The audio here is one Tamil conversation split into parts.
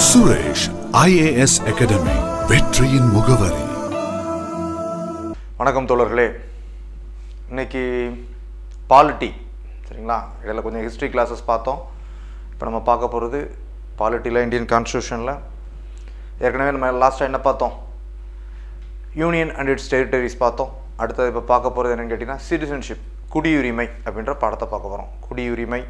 சுரேஷ் ஐஏஎஸ் அகாடமி வெற்றியின் முகவரி வணக்கம் தோழர்களே இன்னைக்கு பாலிட்டி சரிங்களா இடையில கொஞ்சம் ஹிஸ்ட்ரி கிளாஸஸ் பார்த்தோம் இப்போ நம்ம பார்க்க போகிறது பாலிட்டியில் இந்தியன் கான்ஸ்டியூஷனில் ஏற்கனவே நம்ம லாஸ்ட்டாக என்ன பார்த்தோம் யூனியன் அண்ட் இட்ஸ் டெரிட்டரிஸ் பார்த்தோம் அடுத்தது இப்போ பார்க்க போகிறது என்னன்னு கேட்டிங்கன்னா சிட்டிசன்ஷிப் குடியுரிமை அப்படின்ற பாடத்தை பார்க்க போகிறோம் குடியுரிமை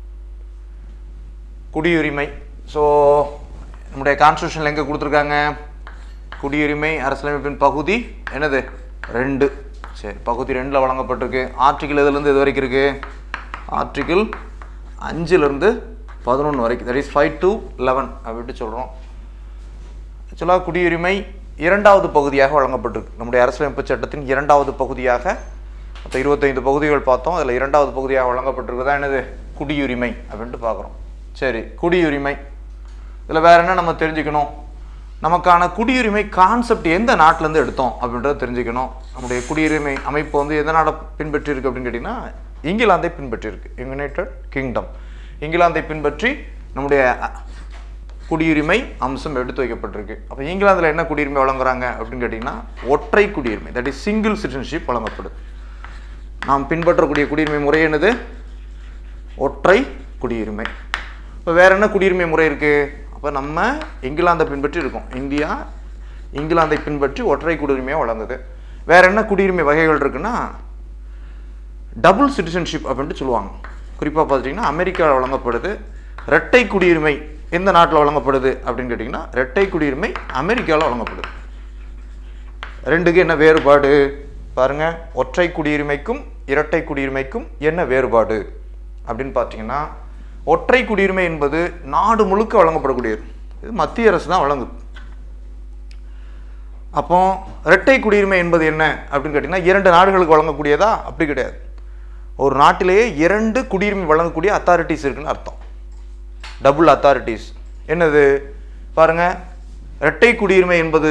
குடியுரிமை ஸோ நம்முடைய கான்ஸ்டியூஷனில் எங்கே கொடுத்துருக்காங்க குடியுரிமை அரசியலமைப்பின் பகுதி என்னது ரெண்டு சரி பகுதி ரெண்டில் வழங்கப்பட்டிருக்கு ஆர்டிக்கிள் எதுலேருந்து இது வரைக்கும் இருக்குது ஆர்டிக்கிள் அஞ்சுலேருந்து பதினொன்று வரைக்கும் that is five to eleven அப்படின்ட்டு சொல்கிறோம் ஆக்சுவலாக குடியுரிமை இரண்டாவது பகுதியாக வழங்கப்பட்டிருக்கு நம்முடைய அரசியலமைப்பு சட்டத்தின் இரண்டாவது பகுதியாக மொத்தம் இருபத்தைந்து பகுதிகள் பார்த்தோம் அதில் இரண்டாவது பகுதியாக வழங்கப்பட்டிருக்குதா என்னது குடியுரிமை அப்படின்ட்டு பார்க்குறோம் சரி குடியுரிமை இதில் வேற என்ன நம்ம தெரிஞ்சுக்கணும் நமக்கான குடியுரிமை கான்செப்ட் எந்த நாட்டிலேருந்து எடுத்தோம் அப்படின்றத தெரிஞ்சுக்கணும் நம்முடைய குடியுரிமை அமைப்பு வந்து எந்த நாடை பின்பற்றியிருக்கு அப்படின்னு கேட்டிங்கன்னா இங்கிலாந்தை பின்பற்றியிருக்கு யுனைடெட் கிங்டம் இங்கிலாந்தை பின்பற்றி நம்முடைய அ- குடியுரிமை அம்சம் எடுத்து வைக்கப்பட்டிருக்கு அப்போ இங்கிலாந்தில் என்ன குடியுரிமை வழங்குறாங்க அப்படின்னு கேட்டிங்கன்னா ஒற்றை குடியுரிமை தட் இஸ் சிங்கிள் சிட்டிசன்ஷிப் வழங்கப்படுது நாம் பின்பற்றக்கூடிய குடியுரிமை முறை என்னது ஒற்றை குடியுரிமை இப்போ வேற என்ன குடியுரிமை முறை இருக்குது அப்போ நம்ம இங்கிலாந்தை பின்பற்றி இருக்கோம் இந்தியா இங்கிலாந்தை பின்பற்றி ஒற்றை குடியுரிமையை வழங்குது வேற என்ன குடியுரிமை வகைகள் இருக்குன்னா டபுள் சிட்டிசன்ஷிப் அப்படின்ட்டு சொல்லுவாங்க குறிப்பாக பார்த்துட்டிங்கன்னா அமெரிக்காவில் வழங்கப்படுது இரட்டை குடியுரிமை எந்த நாட்டில் வழங்கப்படுது அப்படின்னு கேட்டிங்கன்னா இரட்டை குடியுரிமை அமெரிக்காவில் வழங்கப்படுது ரெண்டுக்கு என்ன வேறுபாடு பாருங்க ஒற்றை குடியுரிமைக்கும் இரட்டை குடியுரிமைக்கும் என்ன வேறுபாடு அப்படின்னு பார்த்தீங்கன்னா ஒற்றை குடியுரிமை என்பது நாடு முழுக்க வழங்கப்படக்கூடியது இது மத்திய அரசு தான் வழங்குது அப்போ இரட்டை குடியுரிமை என்பது என்ன அப்படின்னு கேட்டிங்கன்னா இரண்டு நாடுகளுக்கு வழங்கக்கூடியதா அப்படி கிடையாது ஒரு நாட்டிலேயே இரண்டு குடியுரிமை வழங்கக்கூடிய அத்தாரிட்டிஸ் இருக்குன்னு அர்த்தம் டபுள் அத்தாரிட்டிஸ் என்னது பாருங்க இரட்டை குடியுரிமை என்பது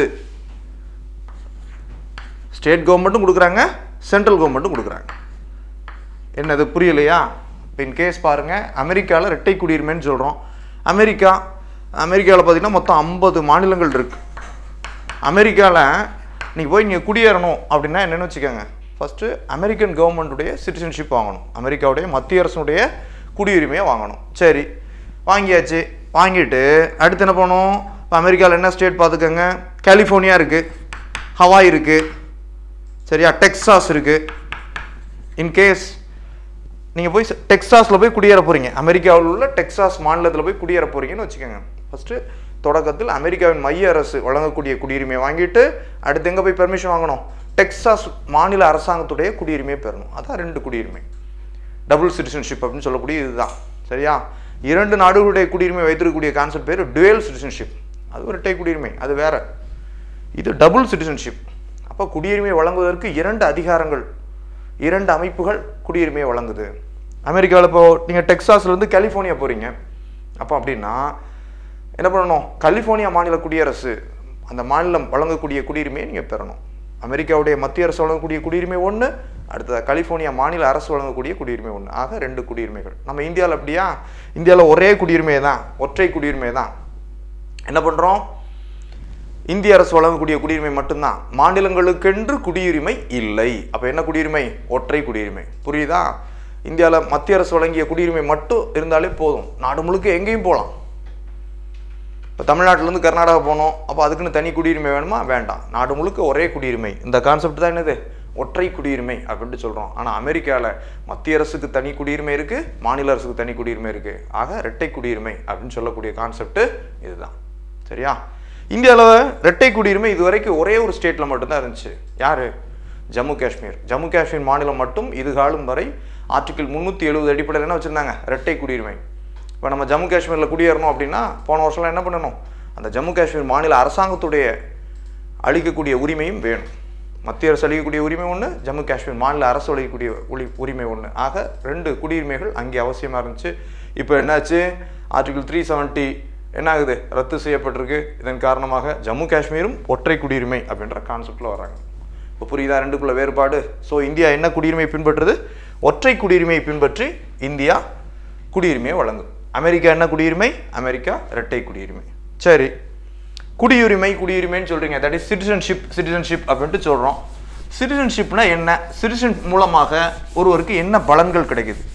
ஸ்டேட் கவர்மெண்ட்டும் கொடுக்குறாங்க சென்ட்ரல் கவர்மெண்ட்டும் கொடுக்குறாங்க என்னது புரியலையா இப்போ இன்கேஸ் பாருங்கள் அமெரிக்காவில் இரட்டை குடியுரிமைன்னு சொல்கிறோம் அமெரிக்கா அமெரிக்காவில் பார்த்தீங்கன்னா மொத்தம் ஐம்பது மாநிலங்கள் இருக்குது அமெரிக்காவில் நீங்கள் போய் நீங்கள் குடியேறணும் அப்படின்னா என்னென்னு வச்சுக்கோங்க ஃபஸ்ட்டு அமெரிக்கன் கவர்மெண்ட்டுடைய சிட்டிசன்ஷிப் வாங்கணும் அமெரிக்காவுடைய மத்திய அரசுடைய குடியுரிமையை வாங்கணும் சரி வாங்கியாச்சு வாங்கிட்டு அடுத்து என்ன பண்ணணும் இப்போ அமெரிக்காவில் என்ன ஸ்டேட் பார்த்துக்கோங்க கலிஃபோர்னியா இருக்குது ஹவாய் இருக்குது சரியா டெக்சாஸ் இருக்குது இன்கேஸ் நீங்கள் போய் டெக்சாஸில் போய் குடியேற போகிறீங்க அமெரிக்காவில் உள்ள டெக்சாஸ் மாநிலத்தில் போய் குடியேற போகிறீங்கன்னு வச்சுக்கோங்க ஃபஸ்ட்டு தொடக்கத்தில் அமெரிக்காவின் மைய அரசு வழங்கக்கூடிய குடியுரிமையை வாங்கிட்டு அடுத்து எங்கே போய் பெர்மிஷன் வாங்கணும் டெக்சாஸ் மாநில அரசாங்கத்துடைய குடியுரிமையை பெறணும் அதான் ரெண்டு குடியுரிமை டபுள் சிட்டிசன்ஷிப் அப்படின்னு சொல்லக்கூடிய இதுதான் சரியா இரண்டு நாடுகளுடைய குடியுரிமை வைத்திருக்கக்கூடிய கான்செப்ட் பேர் டுவெல் சிட்டிசன்ஷிப் அது ஒரு இரட்டை குடியுரிமை அது வேற இது டபுள் சிட்டிசன்ஷிப் அப்போ குடியுரிமை வழங்குவதற்கு இரண்டு அதிகாரங்கள் இரண்டு அமைப்புகள் குடியுரிமையை வழங்குது அமெரிக்காவில் இப்போ நீங்கள் டெக்சாஸ்லேருந்து கலிஃபோர்னியா போகிறீங்க அப்போ அப்படின்னா என்ன பண்ணணும் கலிஃபோர்னியா மாநில குடியரசு அந்த மாநிலம் வழங்கக்கூடிய குடியுரிமையை நீங்கள் பெறணும் அமெரிக்காவுடைய மத்திய அரசு வழங்கக்கூடிய குடியுரிமை ஒன்று அடுத்தது கலிஃபோர்னியா மாநில அரசு வழங்கக்கூடிய குடியுரிமை ஒன்று ஆக ரெண்டு குடியுரிமைகள் நம்ம இந்தியாவில் அப்படியா இந்தியாவில் ஒரே குடியுரிமை தான் ஒற்றை குடியுரிமை தான் என்ன பண்ணுறோம் இந்திய அரசு வழங்கக்கூடிய குடியுரிமை மட்டும்தான் மாநிலங்களுக்கென்று குடியுரிமை இல்லை அப்போ என்ன குடியுரிமை ஒற்றை குடியுரிமை புரியுதா இந்தியாவில் மத்திய அரசு வழங்கிய குடியுரிமை மட்டும் இருந்தாலே போதும் நாடு முழுக்க எங்கேயும் போகலாம் இப்போ தமிழ்நாட்டிலேருந்து கர்நாடகா போனோம் அப்போ அதுக்குன்னு தனி குடியுரிமை வேணுமா வேண்டாம் நாடு முழுக்க ஒரே குடியுரிமை இந்த கான்செப்ட் தான் என்னது ஒற்றை குடியுரிமை அப்படின்ட்டு சொல்கிறோம் ஆனால் அமெரிக்காவில் மத்திய அரசுக்கு தனி குடியுரிமை இருக்குது மாநில அரசுக்கு தனி குடியுரிமை இருக்குது ஆக இரட்டை குடியுரிமை அப்படின்னு சொல்லக்கூடிய கான்செப்ட் இதுதான் சரியா இந்தியாவில் இரட்டை குடியுரிமை இது வரைக்கும் ஒரே ஒரு ஸ்டேட்டில் மட்டும்தான் இருந்துச்சு யார் ஜம்மு காஷ்மீர் ஜம்மு காஷ்மீர் மாநிலம் மட்டும் இதுகாலம் வரை ஆர்டிகிள் முந்நூற்றி எழுபது அடிப்படையில் என்ன வச்சுருந்தாங்க இரட்டை குடியுரிமை இப்போ நம்ம ஜம்மு காஷ்மீரில் குடியேறணும் அப்படின்னா போன வருஷம்லாம் என்ன பண்ணணும் அந்த ஜம்மு காஷ்மீர் மாநில அரசாங்கத்துடைய அளிக்கக்கூடிய உரிமையும் வேணும் மத்திய அரசு அளிக்கக்கூடிய உரிமை ஒன்று ஜம்மு காஷ்மீர் மாநில அரசு அளிக்கக்கூடிய உரி உரிமை ஒன்று ஆக ரெண்டு குடியுரிமைகள் அங்கே அவசியமாக இருந்துச்சு இப்போ என்னாச்சு ஆர்டிகிள் த்ரீ செவன்ட்டி என்ன ஆகுது ரத்து செய்யப்பட்டிருக்கு இதன் காரணமாக ஜம்மு காஷ்மீரும் ஒற்றை குடியுரிமை அப்படின்ற கான்செப்டில் வராங்க இப்போ புரியுதா ரெண்டுக்குள்ள வேறுபாடு ஸோ இந்தியா என்ன குடியுரிமை பின்பற்றுது ஒற்றை குடியுரிமையை பின்பற்றி இந்தியா குடியுரிமையை வழங்கும் அமெரிக்கா என்ன குடியுரிமை அமெரிக்கா இரட்டை குடியுரிமை சரி குடியுரிமை குடியுரிமைன்னு சொல்றீங்க தட் இஸ் சிட்டிசன்ஷிப் சிட்டிசன்ஷிப் அப்படின்ட்டு சொல்றோம் சிட்டிசன்ஷிப்னா என்ன சிட்டிசன் மூலமாக ஒருவருக்கு என்ன பலன்கள் கிடைக்குது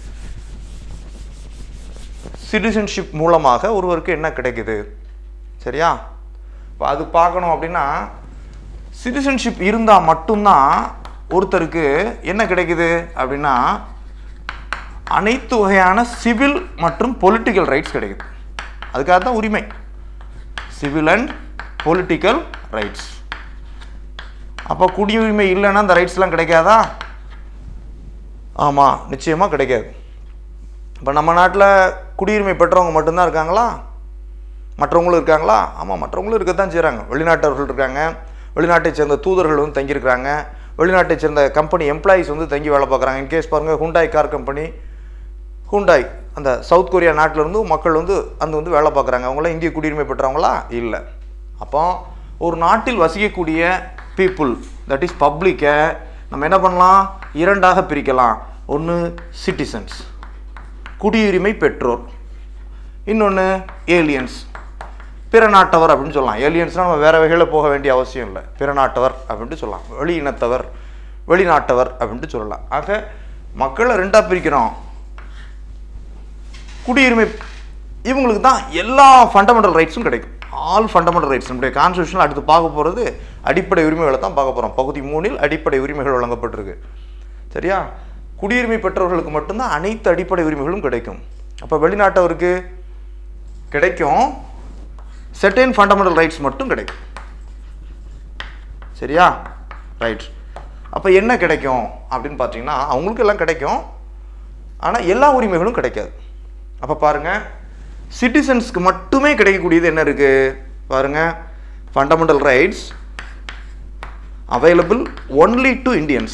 சிட்டிசன்ஷிப் மூலமாக ஒருவருக்கு என்ன கிடைக்குது சரியா இப்போ அது பார்க்கணும் அப்படின்னா சிட்டிசன்ஷிப் இருந்தால் மட்டும்தான் ஒருத்தருக்கு என்ன கிடைக்குது அப்படின்னா அனைத்து வகையான சிவில் மற்றும் பொலிட்டிக்கல் ரைட்ஸ் கிடைக்குது அதுக்காக தான் உரிமை சிவில் அண்ட் பொலிட்டிக்கல் ரைட்ஸ் அப்போ குடியுரிமை இல்லைன்னா அந்த ரைட்ஸ்லாம் கிடைக்காதா ஆமாம் நிச்சயமாக கிடைக்காது இப்போ நம்ம நாட்டில் குடியுரிமை பெற்றவங்க மட்டும்தான் இருக்காங்களா மற்றவங்களும் இருக்காங்களா ஆமாம் மற்றவங்களும் இருக்க தான் செய்கிறாங்க வெளிநாட்டவர்கள் இருக்காங்க வெளிநாட்டை சேர்ந்த தூதர்கள் வந்து தங்கியிருக்கிறாங்க வெளிநாட்டை சேர்ந்த கம்பெனி எம்ப்ளாயீஸ் வந்து தங்கி வேலை பார்க்குறாங்க இன்கேஸ் பாருங்கள் ஹுண்டாய் கார் கம்பெனி ஹுண்டாய் அந்த சவுத் கொரியா நாட்டில் இருந்து மக்கள் வந்து அந்த வந்து வேலை பார்க்குறாங்க அவங்களாம் இந்திய குடியுரிமை பெற்றவங்களா இல்லை அப்போ ஒரு நாட்டில் வசிக்கக்கூடிய பீப்புள் தட் இஸ் பப்ளிக்கை நம்ம என்ன பண்ணலாம் இரண்டாக பிரிக்கலாம் ஒன்று சிட்டிசன்ஸ் குடியுரிமை பெற்றோர் இன்னொன்று ஏலியன்ஸ் பிற நாட்டவர் அப்படின்னு சொல்லலாம் ஏலியன்ஸ்னால் நம்ம வேறு வகையில் போக வேண்டிய அவசியம் இல்லை பிற நாட்டவர் அப்படின்ட்டு சொல்லலாம் வெளி இனத்தவர் வெளிநாட்டவர் அப்படின்ட்டு சொல்லலாம் ஆக மக்களை ரெண்டாக பிரிக்கிறோம் குடியுரிமை இவங்களுக்கு தான் எல்லா ஃபண்டமெண்டல் ரைட்ஸும் கிடைக்கும் ஆல் ஃபண்டமெண்டல் ரைட்ஸ் நம்முடைய கான்ஸ்டியூஷனில் அடுத்து பார்க்க போகிறது அடிப்படை உரிமைகளை தான் பார்க்க போகிறோம் பகுதி மூணில் அடிப்படை உரிமைகள் வழங்கப்பட்டிருக்கு சரியா குடியுரிமை பெற்றவர்களுக்கு மட்டும்தான் அனைத்து அடிப்படை உரிமைகளும் கிடைக்கும் அப்போ வெளிநாட்டவருக்கு கிடைக்கும் செட்டன் ஃபண்டமெண்டல் ரைட்ஸ் மட்டும் கிடைக்கும் சரியா ரைட் அப்போ என்ன கிடைக்கும் அப்படின்னு பார்த்தீங்கன்னா அவங்களுக்கு எல்லாம் கிடைக்கும் ஆனால் எல்லா உரிமைகளும் கிடைக்காது அப்போ பாருங்க சிட்டிசன்ஸ்க்கு மட்டுமே கிடைக்கக்கூடியது என்ன இருக்கு பாருங்க fundamental rights available only to Indians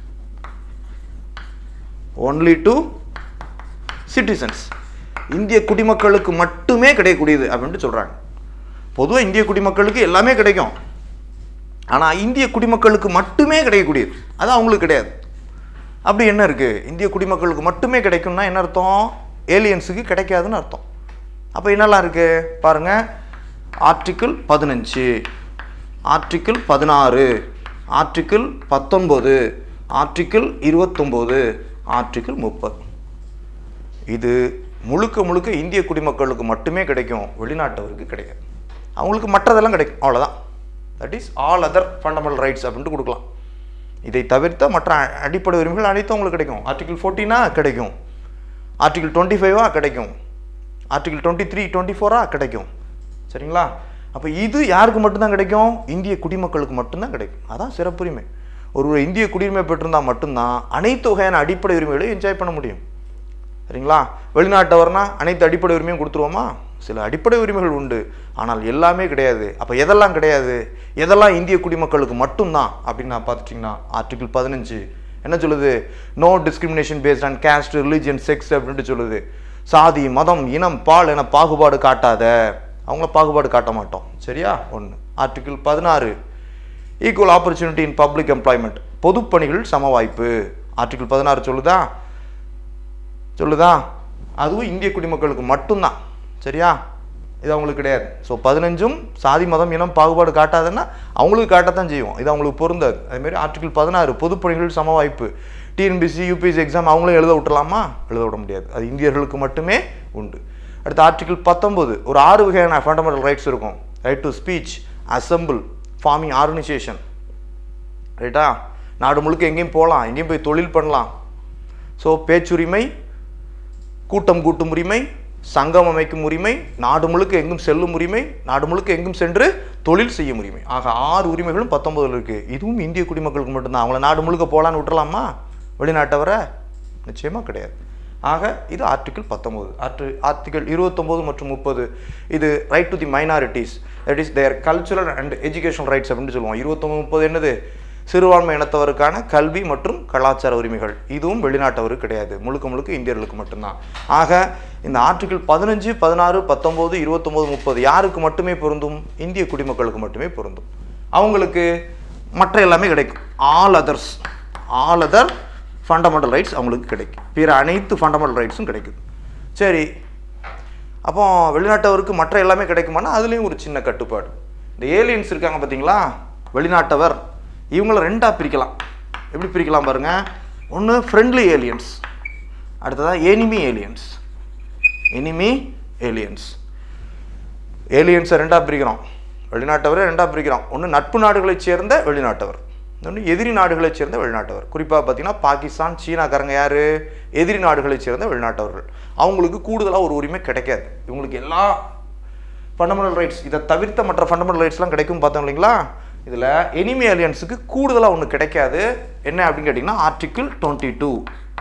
only to citizens இந்திய குடிமக்களுக்கு மட்டுமே கிடைக்கக்கூடியது அப்படின்ட்டு சொல்கிறாங்க பொதுவாக இந்திய குடிமக்களுக்கு எல்லாமே கிடைக்கும் ஆனால் இந்திய குடிமக்களுக்கு மட்டுமே கிடைக்கக்கூடியது அது அவங்களுக்கு கிடையாது அப்படி என்ன இருக்குது இந்திய குடிமக்களுக்கு மட்டுமே கிடைக்கும்னா என்ன அர்த்தம் ஏலியன்ஸுக்கு கிடைக்காதுன்னு அர்த்தம் அப்போ என்னெல்லாம் இருக்குது பாருங்கள் ஆர்டிக்கிள் பதினஞ்சு ஆர்டிக்கிள் பதினாறு ஆர்டிக்கிள் பத்தொன்பது ஆர்டிக்கிள் இருபத்தொம்போது ஆர்டிக்கிள் முப்பது இது முழுக்க முழுக்க இந்திய குடிமக்களுக்கு மட்டுமே கிடைக்கும் வெளிநாட்டவருக்கு கிடைக்காது அவங்களுக்கு மற்றதெல்லாம் கிடைக்கும் அவ்வளோதான் that is all other fundamental rights அப்படின்ட்டு கொடுக்கலாம் இதை தவிர்த்த மற்ற அ- அடிப்படை உரிமைகள் அனைத்தும் உங்களுக்கு கிடைக்கும் ஆர்டிகிள் ஃபோர்டீனா கிடைக்கும் ஆர்டிகிள் டுவெண்ட்டி ஃபைவா கிடைக்கும் ஆர்டிகிள் டுவெண்ட்டி த்ரீ டுவெண்ட்டி ஃபோரா கிடைக்கும் சரிங்களா அப்போ இது யாருக்கு மட்டும்தான் கிடைக்கும் இந்திய குடிமக்களுக்கு மட்டும்தான் கிடைக்கும் அதான் சிறப்புரிமை ஒரு இந்திய குடியுரிமை பெற்றிருந்தால் மட்டும்தான் அனைத்து வகையான அடிப்படை உரிமைகளையும் என்ஜாய் பண்ண முடியும் சரிங்களா வெளிநாட்டவர்னா அனைத்து அடிப்படை உரிமையும் கொடுத்துருவோமா சில அடிப்படை உரிமைகள் உண்டு ஆனால் எல்லாமே கிடையாது அப்போ எதெல்லாம் கிடையாது எதெல்லாம் இந்திய குடிமக்களுக்கு மட்டும்தான் அப்படின்னு நான் பார்த்துட்டிங்கன்னா ஆர்டிகிள் பதினஞ்சு என்ன சொல்லுது no discrimination based on caste religion sex அப்படின்ட்டு சொல்லுது சாதி மதம் இனம் பால் என பாகுபாடு காட்டாத அவங்கள பாகுபாடு காட்ட மாட்டோம் சரியா ஒன்று ஆர்டிகிள் பதினாறு equal opportunity in public employment பொதுப்பணிகள் சம வாய்ப்பு ஆர்டிகிள் பதினாறு சொல்லுதா சொல்லுதா அதுவும் இந்திய குடிமக்களுக்கு மட்டும்தான் சரியா இது அவங்களுக்கு கிடையாது ஸோ பதினஞ்சும் சாதி மதம் இனம் பாகுபாடு காட்டாதுன்னா அவங்களுக்கு காட்டத்தான் செய்வோம் இது அவங்களுக்கு பொருந்தாது அதேமாரி ஆர்டிகிள் பதினாறு பொதுப்பணிகள் சம வாய்ப்பு டிஎன்பிசி யூபிஎஸ்சி எக்ஸாம் அவங்களும் எழுத விட்டுலாமா எழுத விட முடியாது அது இந்தியர்களுக்கு மட்டுமே உண்டு அடுத்து ஆர்டிகிள் பத்தொன்பது ஒரு ஆறு வகையான ஃபண்டமெண்டல் ரைட்ஸ் இருக்கும் right to speech assemble forming organization ரைட்டா நாடு முழுக்க எங்கேயும் போகலாம் எங்கேயும் போய் தொழில் பண்ணலாம் ஸோ பேச்சுரிமை கூட்டம் கூட்டும் உரிமை சங்கம் அமைக்கும் உரிமை நாடு முழுக்க எங்கும் செல்லும் உரிமை நாடு முழுக்க எங்கும் சென்று தொழில் செய்யும் உரிமை ஆக ஆறு உரிமைகளும் பத்தொன்பதுல இருக்கு இதுவும் இந்திய குடிமக்களுக்கு மட்டும்தான் அவங்கள நாடு முழுக்க போகலான்னு விட்டுறலாமா வெளிநாட்டவரை நிச்சயமாக கிடையாது ஆக இது ஆர்டிகிள் பத்தொம்போது ஆர்டி ஆர்டிகிள் இருபத்தொம்போது மற்றும் முப்பது இது right to the minorities that is their cultural and educational rights அப்படின்னு சொல்லுவோம் இருபத்தொம்பது முப்பது என்னது சிறுபான்மை இனத்தவருக்கான கல்வி மற்றும் கலாச்சார உரிமைகள் இதுவும் வெளிநாட்டவருக்கு கிடையாது முழுக்க முழுக்க இந்தியர்களுக்கு மட்டும்தான் ஆக இந்த ஆர்டிகிள் பதினஞ்சு பதினாறு பத்தொம்போது இருபத்தொம்போது முப்பது யாருக்கு மட்டுமே பொருந்தும் இந்திய குடிமக்களுக்கு மட்டுமே பொருந்தும் அவங்களுக்கு மற்ற எல்லாமே கிடைக்கும் all others all other fundamental rights அவங்களுக்கு கிடைக்கும் பிற அனைத்து ஃபண்டமெண்டல் ரைட்ஸும் கிடைக்குது சரி அப்போ வெளிநாட்டவருக்கு மற்ற எல்லாமே கிடைக்குமானா அதுலேயும் ஒரு சின்ன கட்டுப்பாடு இந்த ஏலியன்ஸ் இருக்காங்க பார்த்தீங்களா வெளிநாட்டவர் இவங்கள ரெண்டாக பிரிக்கலாம் எப்படி பிரிக்கலாம் பாருங்க ஒன்று ஃப்ரெண்ட்லி ஏலியன்ஸ் அடுத்ததாக எனிமி ஏலியன்ஸ் எனிமி ஏலியன்ஸ் ஏலியன்ஸை ரெண்டாக பிரிக்கிறோம் வெளிநாட்டவரை ரெண்டாக பிரிக்கிறோம் ஒன்று நட்பு நாடுகளைச் சேர்ந்த வெளிநாட்டவர் இன்னொன்று எதிரி நாடுகளைச் சேர்ந்த வெளிநாட்டவர் குறிப்பாக பார்த்தீங்கன்னா பாகிஸ்தான் சீனாக்காரங்க யார் எதிரி நாடுகளைச் சேர்ந்த வெளிநாட்டவர்கள் அவங்களுக்கு கூடுதலாக ஒரு உரிமை கிடைக்காது இவங்களுக்கு எல்லா ஃபண்டமெண்டல் ரைட்ஸ் இதை தவிர்த்த மற்ற ஃபண்டமெண்டல் ரைட்ஸ்லாம் கிடைக்கும் பார்த்தோம் இல்லைங்களா இதில் எனிமி அலியன்ஸுக்கு கூடுதலாக ஒன்று கிடைக்காது என்ன அப்படின்னு கேட்டிங்கன்னா article twenty two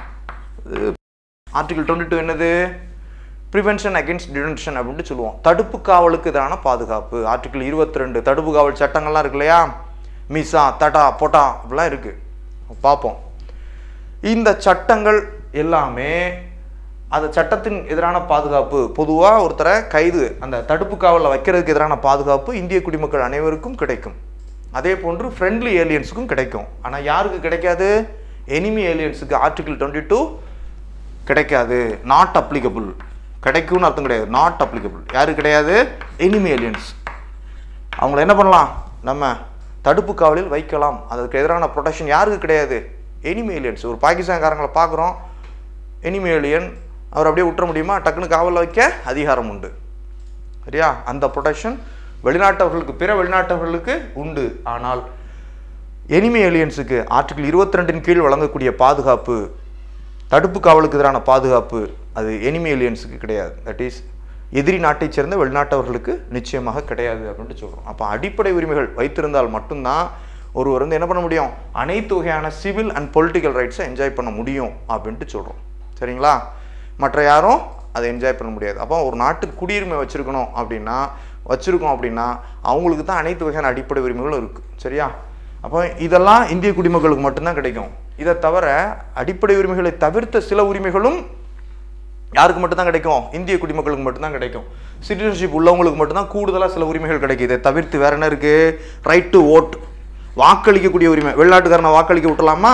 article twenty two என்னது ப்ரிவென்ஷன் அகேன்ஸ்ட் டிடென்ஷன் அப்படின்ட்டு சொல்லுவோம் தடுப்பு காவலுக்கு எதிரான பாதுகாப்பு ஆர்டிகிள் இருபத்தி ரெண்டு தடுப்பு காவல் சட்டங்கள்லாம் இருக்கு இல்லையா மிசா தடா பொட்டா அப்படிலாம் இருக்கு பார்ப்போம் இந்த சட்டங்கள் எல்லாமே அந்த சட்டத்தின் எதிரான பாதுகாப்பு பொதுவாக ஒருத்தரை கைது அந்த தடுப்பு காவலில் வைக்கிறதுக்கு எதிரான பாதுகாப்பு இந்திய குடிமக்கள் அனைவருக்கும் கிடைக்கும் அதே போன்று ஃப்ரெண்ட்லி ஏலியன்ஸுக்கும் கிடைக்கும் ஆனால் யாருக்கு கிடைக்காது எனிமி ஏலியன்ஸுக்கு ஆர்டிகிள் டுவெண்ட்டி டூ கிடைக்காது நாட் அப்ளிகபிள் கிடைக்கும்னு அர்த்தம் கிடையாது நாட் அப்ளிகபிள் யாருக்கு கிடையாது எனிமி ஏலியன்ஸ் அவங்கள என்ன பண்ணலாம் நம்ம தடுப்பு காவலில் வைக்கலாம் அதுக்கு எதிரான ப்ரொடெக்ஷன் யாருக்கு கிடையாது எனிமி ஏலியன்ஸ் ஒரு பாகிஸ்தான்காரங்களை பார்க்குறோம் எனிமி ஏலியன் அவர் அப்படியே விட்டுற முடியுமா டக்குன்னு காவலில் வைக்க அதிகாரம் உண்டு சரியா அந்த ப்ரொடெக்ஷன் வெளிநாட்டவர்களுக்கு பிற வெளிநாட்டவர்களுக்கு உண்டு ஆனால் எனிமி ஏலியன்ஸுக்கு ஆர்டிகிள் இருபத்தி ரெண்டின் கீழ் வழங்கக்கூடிய பாதுகாப்பு தடுப்பு காவலுக்கு எதிரான பாதுகாப்பு அது எனிமி ஏலியன்ஸுக்கு கிடையாது தட் இஸ் எதிரி நாட்டைச் சேர்ந்த வெளிநாட்டவர்களுக்கு நிச்சயமாக கிடையாது அப்படின்ட்டு சொல்கிறோம் அப்போ அடிப்படை உரிமைகள் வைத்திருந்தால் மட்டும்தான் ஒருவர் வந்து என்ன பண்ண முடியும் அனைத்து வகையான சிவில் அண்ட் பொலிட்டிக்கல் ரைட்ஸை என்ஜாய் பண்ண முடியும் அப்படின்ட்டு சொல்கிறோம் சரிங்களா மற்ற யாரும் அதை என்ஜாய் பண்ண முடியாது அப்போ ஒரு நாட்டுக்கு குடியுரிமை வச்சுருக்கணும் அப்படின்னா வச்சுருக்கோம் அப்படின்னா அவங்களுக்கு தான் அனைத்து வகையான அடிப்படை உரிமைகளும் இருக்குது சரியா அப்போ இதெல்லாம் இந்திய குடிமக்களுக்கு மட்டும்தான் கிடைக்கும் இதை தவிர அடிப்படை உரிமைகளை தவிர்த்த சில உரிமைகளும் யாருக்கு மட்டும்தான் கிடைக்கும் இந்திய குடிமக்களுக்கு மட்டும்தான் கிடைக்கும் சிட்டிசன்ஷிப் உள்ளவங்களுக்கு மட்டும்தான் கூடுதலாக சில உரிமைகள் கிடைக்கும் இதை தவிர்த்து வேற என்ன இருக்கு ரைட் டு ஓட் வாக்களிக்கக்கூடிய உரிமை வெளிநாட்டுக்காரனை வாக்களிக்க விட்டலாமா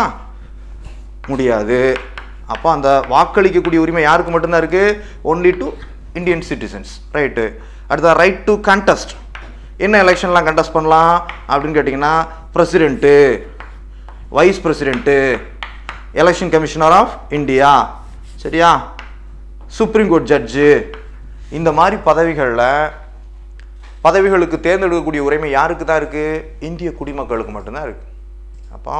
முடியாது அப்போ அந்த வாக்களிக்கக்கூடிய உரிமை யாருக்கு மட்டும்தான் இருக்கு only to Indian citizens right அடுத்த ரைட் டு கண்டஸ்ட் என்ன எலெக்ஷன்லாம் கண்டஸ்ட் பண்ணலாம் அப்படின்னு கேட்டிங்கன்னா president vice president election commissioner of India சரியா சுப்ரீம் கோர்ட் ஜட்ஜு இந்த மாதிரி பதவிகளில் பதவிகளுக்கு தேர்ந்தெடுக்கக்கூடிய உரிமை யாருக்கு தான் இருக்குது இந்திய குடிமக்களுக்கு மட்டும்தான் இருக்குது அப்போ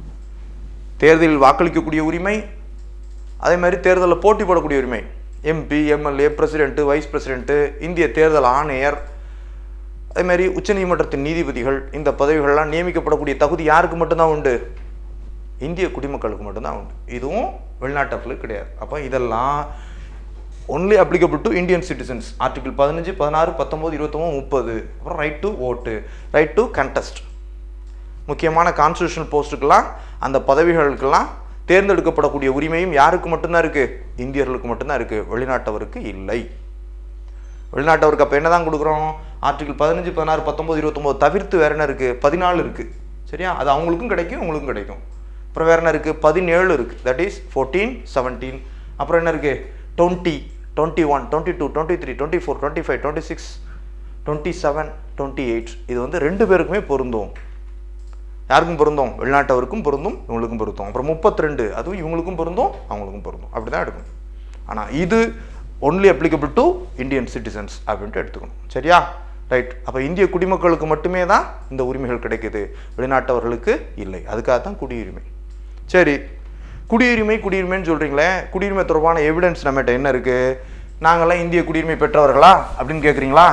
தேர்தலில் வாக்களிக்கக்கூடிய உரிமை அதே மாதிரி தேர்தலில் போட்டி போடக்கூடிய உரிமை MP MLA president vice president இந்திய தேர்தல் ஆணையர் அதே மாதிரி உச்சநீதிமன்றத்தின் நீதிபதிகள் இந்த பதவிகள்லாம் நியமிக்கப்படக்கூடிய தகுதி யாருக்கு மட்டும்தான் உண்டு இந்திய குடிமக்களுக்கு மட்டும்தான் உண்டு இதுவும் வெளிநாட்டவர்களுக்கு கிடையாது அப்போ இதெல்லாம் only applicable to Indian citizens article பதினஞ்சு பதினாறு பத்தொம்போது இருபத்தொம்போது முப்பது அப்புறம் ரைட் டு ஓட்டு ரைட் டு கண்டெஸ்ட் முக்கியமான கான்ஸ்டியூஷனல் போஸ்ட்டுக்கெல்லாம் அந்த பதவிகளுக்கெல்லாம் தேர்ந்தெடுக்கப்படக்கூடிய உரிமையும் யாருக்கு மட்டும்தான் இருக்குது இந்தியர்களுக்கு மட்டும்தான் இருக்குது வெளிநாட்டவருக்கு இல்லை வெளிநாட்டவருக்கு அப்போ என்ன தான் கொடுக்குறோம் ஆர்டிகிள் பதினஞ்சு பதினாறு பத்தொம்போது இருபத்தொம்போது தவிர்த்து வேற என்ன இருக்குது பதினாலு இருக்குது சரியா அது அவங்களுக்கும் கிடைக்கும் உங்களுக்கும் கிடைக்கும் அப்புறம் வேற என்ன இருக்குது பதினேழு இருக்குது தட் இஸ் ஃபோர்டீன் செவன்டீன் அப்புறம் என்ன இருக்குது twenty twenty one twenty two twenty three twenty four twenty five twenty six twenty seven twenty eight இது வந்து ரெண்டு பேருக்குமே பொருந்தும் யாருக்கும் பொருந்தும் வெளிநாட்டவருக்கும் பொருந்தும் இவங்களுக்கும் பொருந்தும் அப்புறம் முப்பத்தி ரெண்டு அதுவும் இவங்களுக்கும் பொருந்தும் அவங்களுக்கும் பொருந்தும் அப்படி தான் எடுக்கணும் ஆனால் இது only applicable to Indian citizens அப்படின்ட்டு எடுத்துக்கணும் சரியா ரைட் அப்போ இந்திய குடிமக்களுக்கு மட்டுமே தான் இந்த உரிமைகள் கிடைக்குது வெளிநாட்டவர்களுக்கு இல்லை அதுக்காக தான் குடியுரிமை சரி குடியுரிமை குடியுரிமைன்னு சொல்கிறீங்களே குடியுரிமை தொடர்பான எவிடன்ஸ் நம்மகிட்ட என்ன இருக்குது நாங்கள்லாம் இந்திய குடியுரிமை பெற்றவர்களா அப்படின்னு கேட்குறீங்களா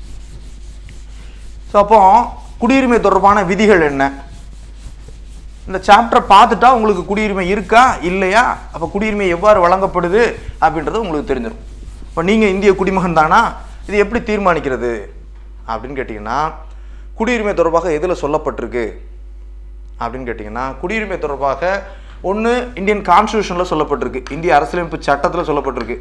ஸோ அப்போ குடியுரிமை தொடர்பான விதிகள் என்ன இந்த சாப்டரை பார்த்துட்டா உங்களுக்கு குடியுரிமை இருக்கா இல்லையா அப்போ குடியுரிமை எவ்வாறு வழங்கப்படுது அப்படின்றது உங்களுக்கு தெரிஞ்சிடும் இப்போ நீங்கள் இந்திய குடிமகன் தானா இது எப்படி தீர்மானிக்கிறது அப்படின்னு கேட்டிங்கன்னா குடியுரிமை தொடர்பாக எதில் சொல்லப்பட்டிருக்கு அப்படின்னு கேட்டிங்கன்னா குடியுரிமை தொடர்பாக ஒன்று இந்தியன் கான்ஸ்டியூஷனில் சொல்லப்பட்டிருக்கு இந்திய அரசியலமைப்பு சட்டத்தில் சொல்லப்பட்டிருக்கு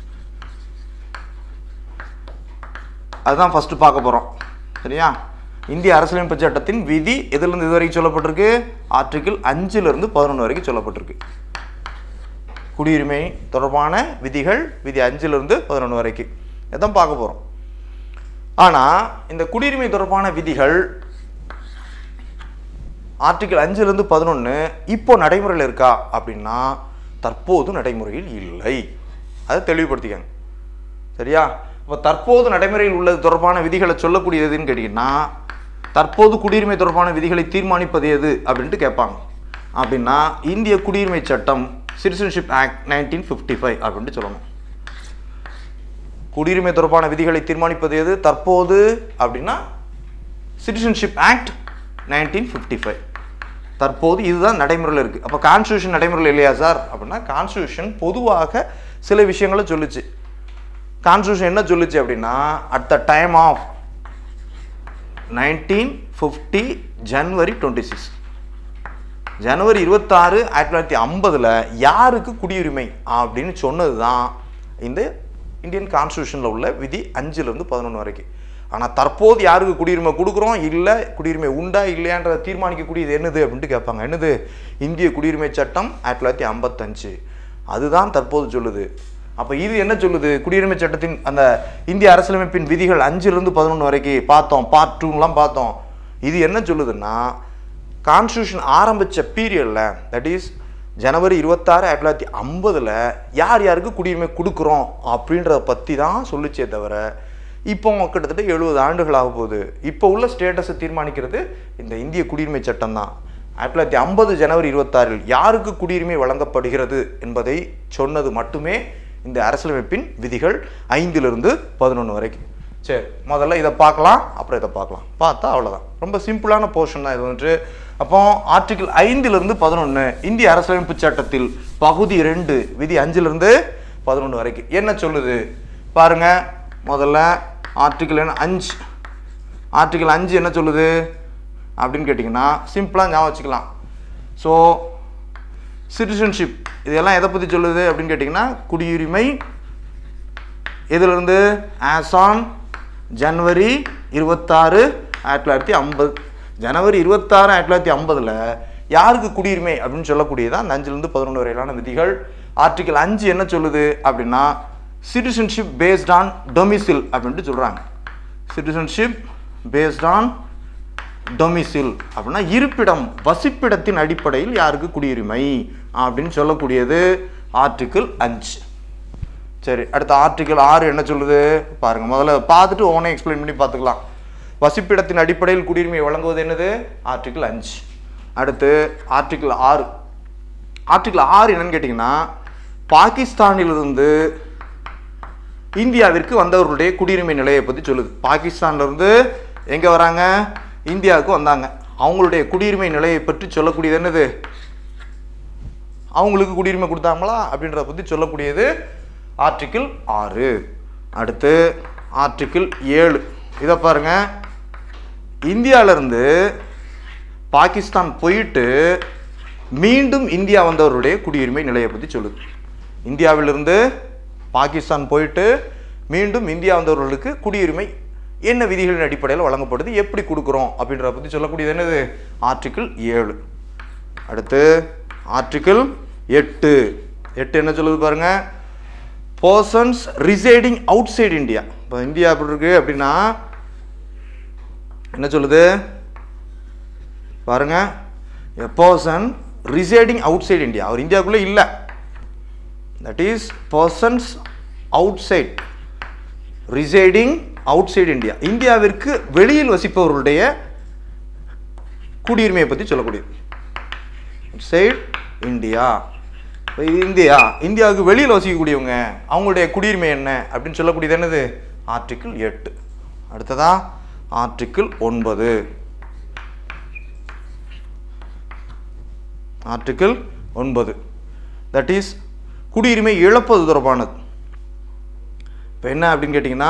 அதுதான் ஃபஸ்ட்டு பார்க்க போகிறோம் சரியா இந்திய அரசியலமைப்பு சட்டத்தின் விதி எதுலேருந்து இது வரைக்கும் சொல்லப்பட்டிருக்கு ஆர்டிகிள் அஞ்சுலேருந்து பதினொன்று வரைக்கும் சொல்லப்பட்டிருக்கு குடியுரிமை தொடர்பான விதிகள் விதி அஞ்சுலேருந்து பதினொன்று வரைக்கும் இதான் பார்க்க போகிறோம் ஆனால் இந்த குடியுரிமை தொடர்பான விதிகள் ஆர்டிகல் அஞ்சுலேருந்து பதினொன்று இப்போ நடைமுறையில் இருக்கா அப்படின்னா தற்போது நடைமுறையில் இல்லை அதை தெளிவுபடுத்திக்கங்க சரியா இப்போ தற்போது நடைமுறையில் உள்ளது தொடர்பான விதிகளை சொல்லக்கூடியது எதுன்னு கேட்டிங்கன்னா தற்போது குடியுரிமை தொடர்பான விதிகளை தீர்மானிப்பது எது அப்படின்ட்டு கேட்பாங்க அப்படின்னா இந்திய குடியுரிமை சட்டம் citizenship act nineteen fifty five அப்படின்ட்டு சொல்லணும் குடியுரிமை தொடர்பான விதிகளை தீர்மானிப்பது எது தற்போது அப்படின்னா citizenship act nineteen fifty five தற்போது இதுதான் நடைமுறையில் இருக்குது அப்போ கான்ஸ்டியூஷன் நடைமுறையில் இல்லையா சார் அப்படின்னா கான்ஸ்டியூஷன் பொதுவாக சில விஷயங்களை சொல்லுச்சு கான்ஸ்டியூஷன் என்ன சொல்லுச்சு அப்படின்னா at the time of nineteen fifty January twenty six ஜனவரி இருபத்தாறு ஆயிரத்தி தொள்ளாயிரத்தி ஐம்பதில் யாருக்கு குடியுரிமை அப்படின்னு சொன்னது தான் இந்த இந்தியன் கான்ஸ்டியூஷனில் உள்ள விதி அஞ்சுலேருந்து பதினொன்று வரைக்கும் ஆனால் தற்போது யாருக்கு குடியுரிமை கொடுக்குறோம் இல்லை குடியுரிமை உண்டா இல்லையான்றதை தீர்மானிக்கக்கூடியது என்னது அப்படின்ட்டு கேட்பாங்க என்னது இந்திய குடியுரிமை சட்டம் ஆயிரத்தி தொள்ளாயிரத்தி ஐம்பத்தஞ்சு அதுதான் தற்போது சொல்லுது அப்போ இது என்ன சொல்லுது குடியுரிமை சட்டத்தின் அந்த இந்திய அரசியலமைப்பின் விதிகள் அஞ்சுலேருந்து பதினொன்று வரைக்கும் பார்த்தோம் பார்ட் டூலாம் பார்த்தோம் இது என்ன சொல்லுதுன்னா கான்ஸ்டியூஷன் ஆரம்பித்த பீரியடில் தட் இஸ் ஜனவரி இருபத்தாறு ஆயிரத்தி தொள்ளாயிரத்தி ஐம்பதில் யார் யாருக்கு குடியுரிமை கொடுக்குறோம் அப்படின்றத பற்றி தான் சொல்லிச்சே தவிர இப்போ கிட்டத்தட்ட எழுபது ஆண்டுகள் ஆக போகுது இப்போ உள்ள ஸ்டேட்டஸை தீர்மானிக்கிறது இந்த இந்திய குடியுரிமை சட்டம் தான் ஆயிரத்தி தொள்ளாயிரத்தி ஐம்பது ஜனவரி இருபத்தாறில் யாருக்கு குடியுரிமை வழங்கப்படுகிறது என்பதை சொன்னது மட்டுமே இந்த அரசியலமைப்பின் விதிகள் ஐந்திலிருந்து பதினொன்று வரைக்கும் சரி முதல்ல இதை பார்க்கலாம் அப்புறம் இதை பார்க்கலாம் பார்த்தா அவ்வளோதான் ரொம்ப சிம்பிளான போர்ஷன் தான் இது வந்துட்டு அப்போ ஆர்டிகிள் ஐந்திலிருந்து பதினொன்று இந்திய அரசியலமைப்பு சட்டத்தில் பகுதி ரெண்டு விதி அஞ்சிலிருந்து பதினொன்று வரைக்கும் என்ன சொல்லுது பாருங்க முதல்ல ஆர்டிகிள் என்ன அஞ்சு ஆர்டிகிள் அஞ்சு என்ன சொல்லுது அப்படின்னு கேட்டிங்கன்னா சிம்பிளாக ஞாபகம் வச்சுக்கலாம் ஸோ சிட்டிசன்ஷிப் இதெல்லாம் எதை பற்றி சொல்லுது அப்படின்னு கேட்டிங்கன்னா குடியுரிமை இதிலிருந்து ஆஸ் ஆன் ஜனவரி இருபத்தாறு ஆயிரத்தி தொள்ளாயிரத்தி ஐம்பது ஜனவரி இருபத்தாறு ஆயிரத்தி தொள்ளாயிரத்தி ஐம்பதில் யாருக்கு குடியுரிமை அப்படின்னு சொல்லக்கூடியதான் அந்த அஞ்சுலேருந்து பதினொன்று வரையிலான விதிகள் ஆர்டிகல் அஞ்சு என்ன சொல்லுது அப்படின்னா சிட்டிசன்ஷிப் பேஸ்ட் ஆன் டொமிசில் அப்படின்ட்டு சொல்கிறாங்க சிட்டிசன்ஷிப் பேஸ்ட் ஆன் டொமிசில் அப்படின்னா இருப்பிடம் வசிப்பிடத்தின் அடிப்படையில் யாருக்கு குடியுரிமை அப்படின்னு சொல்லக்கூடியது ஆர்டிக்கிள் அஞ்சு சரி அடுத்த ஆர்டிக்கிள் ஆறு என்ன சொல்லுது பாருங்க முதல்ல பார்த்துட்டு ஒவ்வொன்றே எக்ஸ்பிளைன் பண்ணி பார்த்துக்கலாம் வசிப்பிடத்தின் அடிப்படையில் குடியுரிமை வழங்குவது என்னது ஆர்டிக்கிள் அஞ்சு அடுத்து ஆர்டிக்கிள் ஆறு ஆர்டிக்கிள் ஆறு என்னன்னு கேட்டிங்கன்னா பாகிஸ்தானிலிருந்து இந்தியாவிற்கு வந்தவர்களுடைய குடியுரிமை நிலையை பற்றி சொல்லுது பாகிஸ்தான்லேருந்து எங்கே வராங்க இந்தியாவுக்கு வந்தாங்க அவங்களுடைய குடியுரிமை நிலையை பற்றி சொல்லக்கூடியது என்னது அவங்களுக்கு குடியுரிமை கொடுத்தாங்களா அப்படின்றத பற்றி சொல்லக்கூடியது ஆர்டிக்கிள் ஆறு அடுத்து ஆர்டிக்கிள் ஏழு இதை பாருங்க இந்தியாவிலேருந்து பாகிஸ்தான் போயிட்டு மீண்டும் இந்தியா வந்தவருடைய குடியுரிமை நிலையை பற்றி சொல்லுது இந்தியாவிலிருந்து பாகிஸ்தான் போயிட்டு மீண்டும் இந்தியா வந்தவர்களுக்கு குடியுரிமை என்ன விதிகளின் அடிப்படையில் வழங்கப்படுது எப்படி கொடுக்குறோம் அப்படின்றத பற்றி சொல்லக்கூடியது என்னது ஆர்டிக்கிள் ஏழு அடுத்து ஆர்டிக்கிள் எட்டு எட்டு என்ன சொல்லுது பாருங்க persons residing outside India இப்போ இந்தியா எப்படி இருக்கு அப்படின்னா என்ன சொல்லுது பாருங்க a person residing outside India அவர் இந்தியாவுக்குள்ளே இல்லை that is persons outside residing outside India இந்தியாவிற்கு வெளியில் வசிப்பவர்களுடைய குடியுரிமையை பற்றி சொல்லக்கூடியது சைடு இந்தியா இப்போ இது இந்தியா இந்தியாவுக்கு வெளியில் வசிக்கக்கூடியவங்க அவங்களுடைய குடியுரிமை என்ன அப்படின்னு சொல்லக்கூடியது என்னது ஆர்டிக்கிள் எட்டு அடுத்ததா ஆர்டிக்கிள் ஒன்பது ஆர்டிக்கிள் ஒன்பது தட் இஸ் குடியுரிமை இழப்பது தொடர்பானது இப்போ என்ன அப்படின்னு கேட்டிங்கன்னா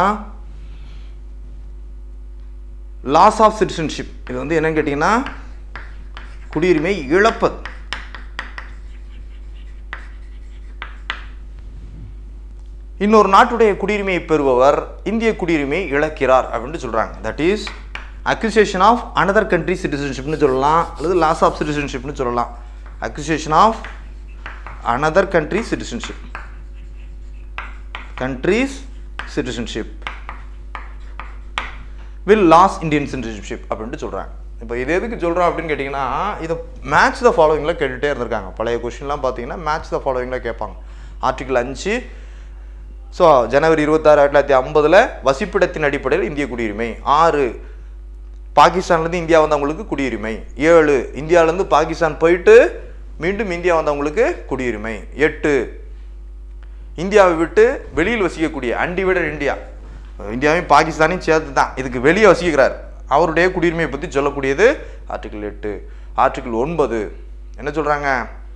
லாஸ் ஆஃப் சிட்டிசன்ஷிப் இது வந்து என்னன்னு கேட்டிங்கன்னா குடியுரிமை இழப்பது இன்னொரு நாட்டுடைய குடியுரிமையை பெறுபவர் இந்திய குடியுரிமையை இழக்கிறார் அப்படின்னு சொல்கிறாங்க that is acquisition of another country சிட்டிசன்ஷிப்னு சொல்லலாம் அல்லது லாஸ் ஆஃப் சிட்டிசன்ஷிப்னு சொல்லலாம் acquisition of another country citizenship countries citizenship will loss Indian citizenship அப்படின்ட்டு சொல்கிறாங்க இப்போ இது எதுக்கு சொல்கிறோம் அப்படின்னு கேட்டிங்கன்னா இதை மேட்ச் த ஃபாலோவிங்கில் கேட்டுகிட்டே இருந்திருக்காங்க பழைய கொஷின்லாம் பார்த்தீங்கன்னா மேட்ச் த ஃபாலோவிங்கில் கேட்பாங்க ஆர்டிகிள் அஞ்சு ஸோ ஜனவரி இருபத்தாறு ஆயிரத்தி தொள்ளாயிரத்தி ஐம்பதில் வசிப்பிடத்தின் அடிப்படையில் இந்திய குடியுரிமை ஆறு பாகிஸ்தான்லேருந்து இந்தியா வந்தவங்களுக்கு குடியுரிமை ஏழு இந்தியாவிலேருந்து பாகிஸ்தான் போயிட்டு மீண்டும் இந்தியா வந்தவங்களுக்கு குடியுரிமை எட்டு இந்தியாவை விட்டு வெளியில் வசிக்கக்கூடிய அன்டிவைடட் இந்தியா இந்தியாவையும் பாகிஸ்தானையும் சேர்த்து தான் இதுக்கு வெளியே வசிக்கிறார் அவருடைய குடியுரிமையை பற்றி சொல்லக்கூடியது ஆர்டிகிள் எட்டு ஆர்டிகிள் ஒன்பது என்ன சொல்கிறாங்க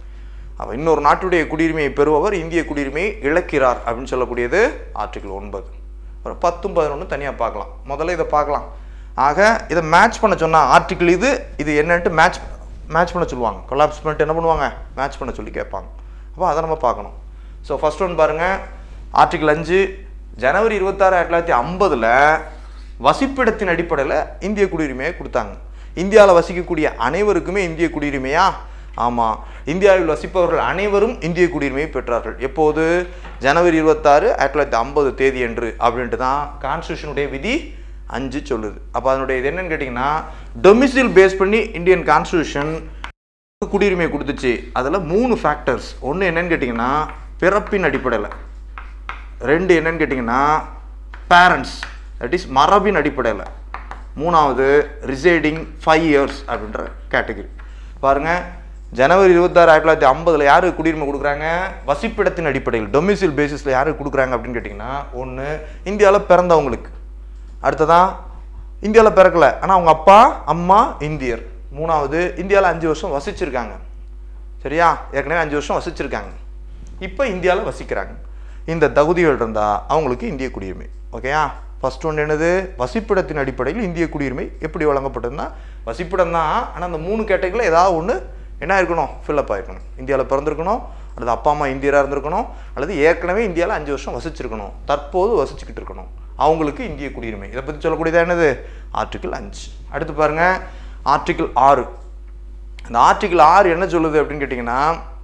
அவ இன்னொரு நாட்டுடைய குடியுரிமையை பெறுபவர் இந்திய குடியுரிமையை இழக்கிறார் அப்படின்னு சொல்லக்கூடியது ஆர்டிகிள் ஒன்பது அப்புறம் பத்தும் பதினொன்று தனியாக பார்க்கலாம் முதல்ல இதை பார்க்கலாம் ஆக இதை மேட்ச் பண்ண சொன்னால் ஆர்டிகிள் இது இது என்னன்ட்டு மேட்ச் மேட்ச் பண்ண சொல்லுவாங்க கொலாப்ஸ் பண்ணிட்டு என்ன பண்ணுவாங்க மேட்ச் பண்ண சொல்லி கேட்பாங்க அப்போ அதை நம்ம பார்க்கணும் ஸோ ஃபர்ஸ்ட் ஒன் பாருங்கள் ஆர்டிகிள் அஞ்சு ஜனவரி இருபத்தாறு ஆயிரத்தி தொள்ளாயிரத்தி ஐம்பதில் வசிப்பிடத்தின் அடிப்படையில் இந்திய குடியுரிமையை கொடுத்தாங்க இந்தியாவில் வசிக்கக்கூடிய அனைவருக்குமே இந்திய குடியுரிமையா ஆமாம் இந்தியாவில் வசிப்பவர்கள் அனைவரும் இந்திய குடியுரிமையை பெற்றார்கள் எப்போது ஜனவரி இருபத்தாறு ஆயிரத்தி தொள்ளாயிரத்தி ஐம்பது தேதி என்று அப்படின்ட்டு தான் கான்ஸ்டியூஷனுடைய விதி அஞ்சு சொல்லுது அப்போ அதனுடைய இது என்னன்னு கேட்டிங்கன்னா டொமிசில் பேஸ் பண்ணி இந்தியன் கான்ஸ்டியூஷன் குடியுரிமை கொடுத்துச்சு அதில் மூணு ஃபேக்டர்ஸ் ஒன்று என்னன்னு கேட்டிங்கன்னா பிறப்பின் அடிப்படையில் ரெண்டு என்னன்னு கேட்டிங்கன்னா பேரண்ட்ஸ் தட் இஸ் மரபின் அடிப்படையில் மூணாவது ரிசைடிங் ஃபைவ் இயர்ஸ் அப்படின்ற கேட்டகரி பாருங்கள் ஜனவரி இருபத்தாறு ஆயிரத்தி தொள்ளாயிரத்தி ஐம்பதில் யார் குடியுரிமை கொடுக்குறாங்க வசிப்பிடத்தின் அடிப்படையில் டொமிசில் பேசிஸில் யார் கொடுக்குறாங்க அப்படின்னு கேட்டிங்கன்னா ஒன்று இந்தியாவில் பிறந்தவங்களுக்கு அடுத்ததான் இந்தியாவில் பிறக்கல ஆனால் அவங்க அப்பா அம்மா இந்தியர் மூணாவது இந்தியாவில் அஞ்சு வருஷம் வசிச்சிருக்காங்க சரியா ஏற்கனவே அஞ்சு வருஷம் வசிச்சிருக்காங்க இப்போ இந்தியாவில் வசிக்கிறாங்க இந்த தகுதிகள் இருந்தால் அவங்களுக்கு இந்திய குடியுரிமை ஓகேயா ஃபர்ஸ்ட் ஒன்று என்னது வசிப்பிடத்தின் அடிப்படையில் இந்திய குடியுரிமை எப்படி வழங்கப்பட்டதுன்னா வசிப்பிடம் தான் ஆனால் அந்த மூணு கேட்டகரியில் ஏதாவது ஒன்று என்ன இருக்கணும் ஃபில்லப் ஆயிருக்கணும் இந்தியாவில் பிறந்திருக்கணும் அல்லது அப்பா அம்மா இந்தியராக இருந்திருக்கணும் அல்லது ஏற்கனவே இந்தியாவில் அஞ்சு வருஷம் வசிச்சிருக்கணும் தற்போது வசிச்சுக்கிட்டு இருக்கணும் அவங்களுக்கு இந்திய குடியுரிமை இதை பற்றி சொல்லக்கூடியது என்னது ஆர்டிகிள் அஞ்சு அடுத்து பாருங்க ஆர்டிகிள் ஆறு அந்த ஆர்டிகிள் ஆறு என்ன சொல்லுது அப்படின்னு கேட்டிங்கன்னா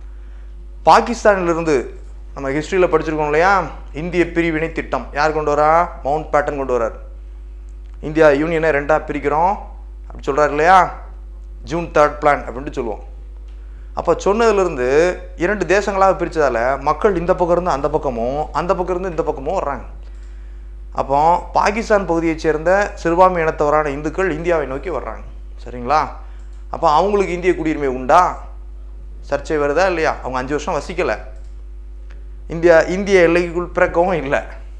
பாகிஸ்தானிலிருந்து நம்ம ஹிஸ்ட்ரியில் படிச்சிருக்கோம் இல்லையா இந்திய பிரிவினை திட்டம் யார் கொண்டு வரா மவுண்ட் பேட்டன் கொண்டு வரார் இந்தியா யூனியனை ரெண்டாக பிரிக்கிறோம் அப்படி சொல்கிறார் இல்லையா ஜூன் தேர்ட் பிளான் அப்படின்ட்டு சொல்லுவோம் அப்போ சொன்னதுலேருந்து இரண்டு தேசங்களாக பிரித்ததால் மக்கள் இந்த பக்கம் இருந்து அந்த பக்கமும் அந்த பக்கம் இருந்து இந்த பக்கமும் வர்றாங்க அப்போ பாகிஸ்தான் பகுதியைச் சேர்ந்த சிறுபான்மை இனத்தவரான இந்துக்கள் இந்தியாவை நோக்கி வர்றாங்க சரிங்களா அப்போ அவங்களுக்கு இந்திய குடியுரிமை உண்டா சர்ச்சை வருதா இல்லையா அவங்க அஞ்சு வருஷம் வசிக்கலை இந்தியா இந்திய எல்லைக்குள் பிறக்கவும் இல்லை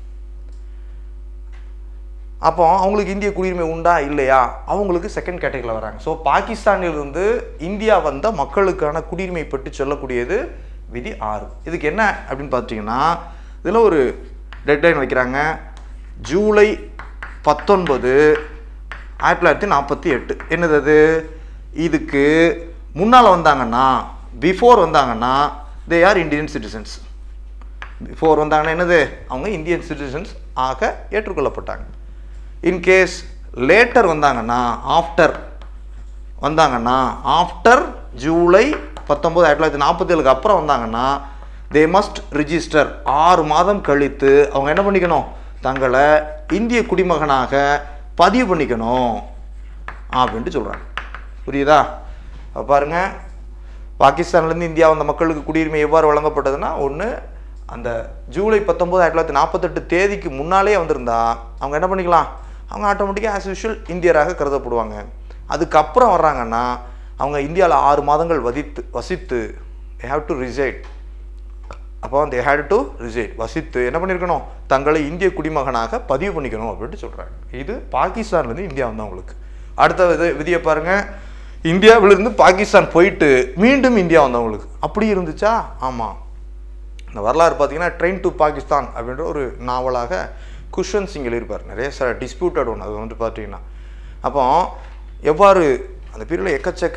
அப்போ அவங்களுக்கு இந்திய குடியுரிமை உண்டா இல்லையா அவங்களுக்கு செகண்ட் கேட்டகரியில் வராங்க ஸோ பாகிஸ்தானிலிருந்து இந்தியா வந்த மக்களுக்கான குடியுரிமை பற்றி சொல்லக்கூடியது விதி ஆறு இதுக்கு என்ன அப்படின்னு பார்த்தீங்கன்னா இதில் ஒரு டெட்லைன் வைக்கிறாங்க ஜூலை பத்தொன்பது ஆயிரத்தி தொள்ளாயிரத்தி நாற்பத்தி எட்டு என்னது அது இதுக்கு முன்னால் வந்தாங்கன்னா பிஃபோர் வந்தாங்கன்னா they are Indian citizens before வந்தாங்கன்னா என்னது அவங்க இந்தியன் சிட்டிசன்ஸ் ஆக ஏற்றுக்கொள்ளப்பட்டாங்க இன்கேஸ் லேட்டர் வந்தாங்கன்னா ஆஃப்டர் வந்தாங்கன்னா ஆஃப்டர் ஜூலை பத்தொம்போது ஆயிரத்தி தொள்ளாயிரத்தி நாற்பத்தேழுக்கு அப்புறம் வந்தாங்கன்னா தே மஸ்ட் ரிஜிஸ்டர் ஆறு மாதம் கழித்து அவங்க என்ன பண்ணிக்கணும் தங்களை இந்திய குடிமகனாக பதிவு பண்ணிக்கணும் அப்படின்ட்டு சொல்கிறாங்க புரியுதா அப்ப பாருங்க பாகிஸ்தான்லேருந்து இந்தியா வந்த மக்களுக்கு குடியுரிமை எவ்வாறு வழங்கப்பட்டதுன்னா ஒன்று அந்த ஜூலை பத்தொம்போது ஆயிரத்தி தொள்ளாயிரத்தி நாற்பத்தெட்டு தேதிக்கு முன்னாலே வந்திருந்தா அவங்க என்ன பண்ணிக்கலாம் அவங்க ஆட்டோமேட்டிக்காக ஆஸ் யூஷுவல் இந்தியராக கருதப்படுவாங்க அதுக்கப்புறம் வர்றாங்கன்னா அவங்க இந்தியாவில் ஆறு மாதங்கள் வதித்து வசித்து they have டு ரிசைட் அப்போ தே ஹேட் டு ரிசைட் வசித்து என்ன பண்ணியிருக்கணும் தங்களை இந்திய குடிமகனாக பதிவு பண்ணிக்கணும் அப்படின்ட்டு சொல்கிறாங்க இது பாகிஸ்தான்லேருந்து இந்தியா வந்தவங்களுக்கு அடுத்த வித விதியை பாருங்கள் இந்தியாவிலிருந்து பாகிஸ்தான் போயிட்டு மீண்டும் இந்தியா வந்தவங்களுக்கு அப்படி இருந்துச்சா ஆமாம் இந்த வரலாறு பார்த்தீங்கன்னா ட்ரெயின் டு பாகிஸ்தான் அப்படின்ற ஒரு நாவலாக குஷ்வந்த் சிங் எழுதியிருப்பார் நிறைய ச டிஸ்பியூட்டட் ஒன்று அது வந்து பார்த்தீங்கன்னா அப்போ எவ்வாறு அந்த பீரியடில் எக்கச்சக்க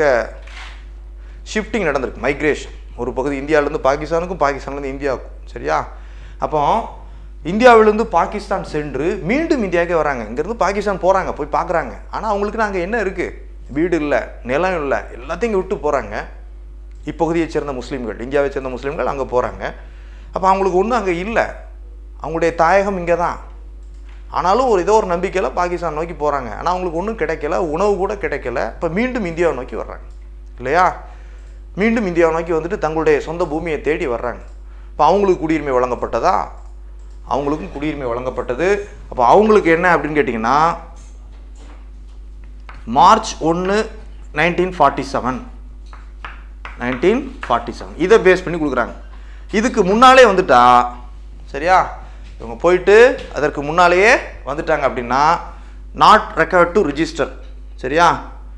ஷிஃப்டிங் நடந்திருக்கு மைக்ரேஷன் ஒரு பகுதி இந்தியாவிலேருந்து பாகிஸ்தானுக்கும் பாகிஸ்தான்லேருந்து இந்தியாவுக்கும் சரியா அப்போ இந்தியாவிலேருந்து பாகிஸ்தான் சென்று மீண்டும் இந்தியாவுக்கே வராங்க இங்கேருந்து பாகிஸ்தான் போகிறாங்க போய் பார்க்குறாங்க ஆனால் அவங்களுக்கு நாங்கள் என்ன இருக்குது வீடு இல்லை நிலம் இல்லை எல்லாத்தையும் இங்கே விட்டு போகிறாங்க இப்பகுதியைச் சேர்ந்த முஸ்லீம்கள் இந்தியாவை சேர்ந்த முஸ்லீம்கள் அங்கே போகிறாங்க அப்போ அவங்களுக்கு ஒன்றும் அங்கே இல்லை அவங்களுடைய தாயகம் இங்கே தான் ஆனாலும் ஒரு ஏதோ ஒரு நம்பிக்கையில் பாகிஸ்தான் நோக்கி போகிறாங்க ஆனால் அவங்களுக்கு ஒன்றும் கிடைக்கல உணவு கூட கிடைக்கல இப்போ மீண்டும் இந்தியாவை நோக்கி வர்றாங்க இல்லையா மீண்டும் இந்தியாவை நோக்கி வந்துட்டு தங்களுடைய சொந்த பூமியை தேடி வர்றாங்க இப்போ அவங்களுக்கு குடியுரிமை வழங்கப்பட்டதா அவங்களுக்கும் குடியுரிமை வழங்கப்பட்டது அப்போ அவங்களுக்கு என்ன அப்படின்னு கேட்டிங்கன்னா மார்ச் ஒன்று nineteen forty seven nineteen forty seven இதை பேஸ் பண்ணி கொடுக்குறாங்க இதுக்கு முன்னாலே வந்துட்டா சரியா இவங்க போயிட்டு அதற்கு முன்னாலேயே வந்துட்டாங்க அப்படின்னா நாட் ரெக்கார்ட் டு ரிஜிஸ்டர் சரியா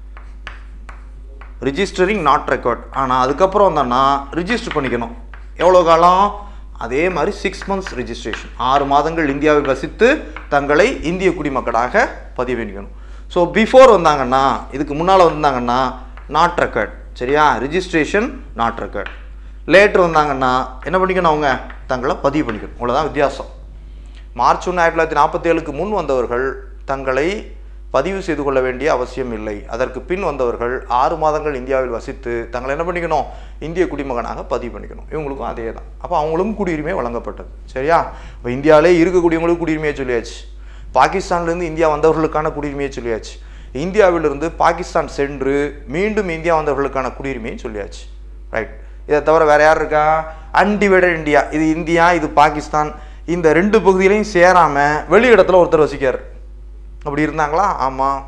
ரிஜிஸ்டரிங் நாட் ரெக்கார்ட் ஆனால் அதுக்கப்புறம் வந்தோன்னா ரிஜிஸ்டர் பண்ணிக்கணும் எவ்வளோ காலம் அதே மாதிரி சிக்ஸ் மந்த்ஸ் ரிஜிஸ்ட்ரேஷன் ஆறு மாதங்கள் இந்தியாவில் வசித்து தங்களை இந்திய குடிமக்களாக பதிவு பண்ணிக்கணும் ஸோ பிஃபோர் வந்தாங்கன்னா இதுக்கு முன்னால் வந்தாங்கன்னா நாட் ரெக்கார்ட் சரியா ரிஜிஸ்ட்ரேஷன் நாட் ரெக்கார்ட் லேட்டர் வந்தாங்கன்னா என்ன பண்ணிக்கணும் அவங்க தங்களை பதிவு பண்ணிக்கணும் அவ்வளோதான் வித்தியாசம் மார்ச் ஒன்று ஆயிரத்தி தொள்ளாயிரத்தி நாற்பத்தேழுக்கு முன் வந்தவர்கள் தங்களை பதிவு செய்து கொள்ள வேண்டிய அவசியம் இல்லை அதற்கு பின் வந்தவர்கள் ஆறு மாதங்கள் இந்தியாவில் வசித்து தங்களை என்ன பண்ணிக்கணும் இந்திய குடிமகனாக பதிவு பண்ணிக்கணும் இவங்களுக்கும் அதே தான் அப்போ அவங்களுக்கும் குடியுரிமை வழங்கப்பட்டது சரியா இப்போ இந்தியாவிலே இருக்கக்கூடியவங்களுக்கு குடியுரிமையை சொல்லியாச்சு பாகிஸ்தான்லேருந்து இந்தியா வந்தவர்களுக்கான குடியுரிமையை சொல்லியாச்சு இந்தியாவிலிருந்து பாகிஸ்தான் சென்று மீண்டும் இந்தியா வந்தவர்களுக்கான குடியுரிமையும் சொல்லியாச்சு ரைட் இதை தவிர வேற யார் இருக்கா அன்டிவைடட் இந்தியா இது இந்தியா இது பாகிஸ்தான் இந்த ரெண்டு பகுதியிலையும் சேராம வெளி இடத்துல ஒருத்தர் வசிக்கார் அப்படி இருந்தாங்களா ஆமாம்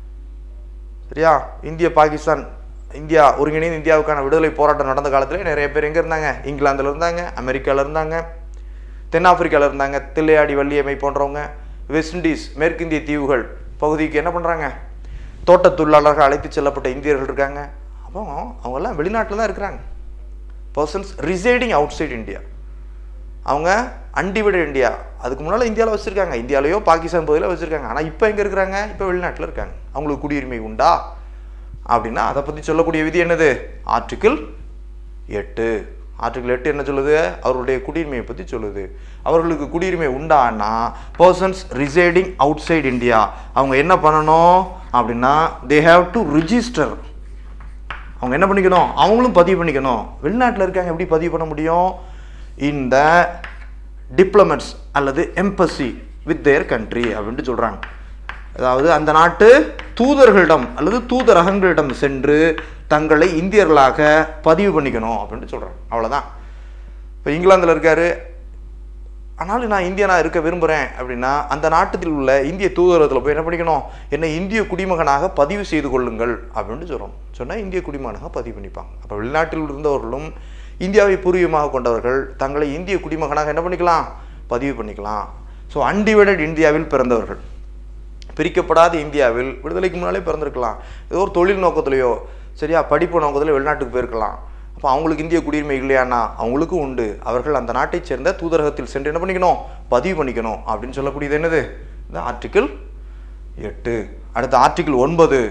சரியா இந்திய பாகிஸ்தான் இந்தியா ஒருங்கிணைந்து இந்தியாவுக்கான விடுதலை போராட்டம் நடந்த காலத்துல நிறைய பேர் எங்கே இருந்தாங்க இங்கிலாந்துல இருந்தாங்க அமெரிக்காவில் இருந்தாங்க தென்னாப்பிரிக்காவில் இருந்தாங்க தில்லையாடி வள்ளியம்மை போன்றவங்க வெஸ்ட் இண்டீஸ் மேற்கிந்திய தீவுகள் பகுதிக்கு என்ன பண்ணுறாங்க தோட்டத் தொழிலாளர்கள் அழைத்து செல்லப்பட்ட இந்தியர்கள் இருக்காங்க அப்போ அவங்கெல்லாம் வெளிநாட்டில் தான் இருக்கிறாங்க persons residing outside India அவங்க அன்டிவைடட் இந்தியா அதுக்கு முன்னால் இந்தியாவில் வச்சுருக்காங்க இந்தியாவிலையோ பாகிஸ்தான் பகுதியில் வச்சுருக்காங்க ஆனால் இப்போ எங்கே இருக்கிறாங்க இப்போ வெளிநாட்டில் இருக்காங்க அவங்களுக்கு குடியுரிமை உண்டா அப்படின்னா அதை பற்றி சொல்லக்கூடிய விதி என்னது ஆர்டிக்கிள் எட்டு ஆர்டிகிள் எட்டு என்ன சொல்லுது அவருடைய குடியுரிமையை பற்றி சொல்லுது அவர்களுக்கு குடியுரிமை உண்டானா persons residing outside India அவங்க என்ன பண்ணணும் அப்படின்னா தே ஹாவ் டு ரிஜிஸ்டர் அவங்க என்ன பண்ணிக்கணும் அவங்களும் பதிவு பண்ணிக்கணும் வெளிநாட்டில் இருக்காங்க எப்படி பதிவு பண்ண முடியும் இந்த டிப்ளமெட்ஸ் அல்லது எம்பசி வித் தேர் கண்ட்ரி அப்படின்ட்டு சொல்கிறாங்க அதாவது அந்த நாட்டு தூதர்களிடம் அல்லது தூதரகங்களிடம் சென்று தங்களை இந்தியர்களாக பதிவு பண்ணிக்கணும் அப்படின்ட்டு சொல்கிறாங்க அவ்வளோதான் இப்போ இங்கிலாந்தில் இருக்காரு ஆனாலும் நான் இந்தியனா இருக்க விரும்புகிறேன் அப்படின்னா அந்த நாட்டத்தில் உள்ள இந்திய தூதரகத்தில் போய் என்ன பண்ணிக்கணும் என்னை இந்திய குடிமகனாக பதிவு செய்து கொள்ளுங்கள் அப்படின்ட்டு சொல்லணும் சொன்னால் இந்திய குடிமகனாக பதிவு பண்ணிப்பாங்க அப்போ வெளிநாட்டில் இருந்தவர்களும் இந்தியாவை பூர்வீகமாக கொண்டவர்கள் தங்களை இந்திய குடிமகனாக என்ன பண்ணிக்கலாம் பதிவு பண்ணிக்கலாம் ஸோ அன்டிவைடட் இந்தியாவில் பிறந்தவர்கள் பிரிக்கப்படாத இந்தியாவில் விடுதலைக்கு முன்னாலே பிறந்திருக்கலாம் ஏதோ ஒரு தொழில் நோக்கத்திலேயோ சரியா படிப்பு நோக்கத்தில் வெளிநாட்டுக்கு போயிருக்கலாம் அப்போ அவங்களுக்கு இந்திய குடியுரிமை இல்லையானா அவங்களுக்கும் உண்டு அவர்கள் அந்த நாட்டைச் சேர்ந்த தூதரகத்தில் சென்று என்ன பண்ணிக்கணும் பதிவு பண்ணிக்கணும் அப்படின்னு சொல்லக்கூடியது என்னது இந்த ஆர்டிக்கிள் எட்டு அடுத்த ஆர்டிக்கிள் ஒன்பது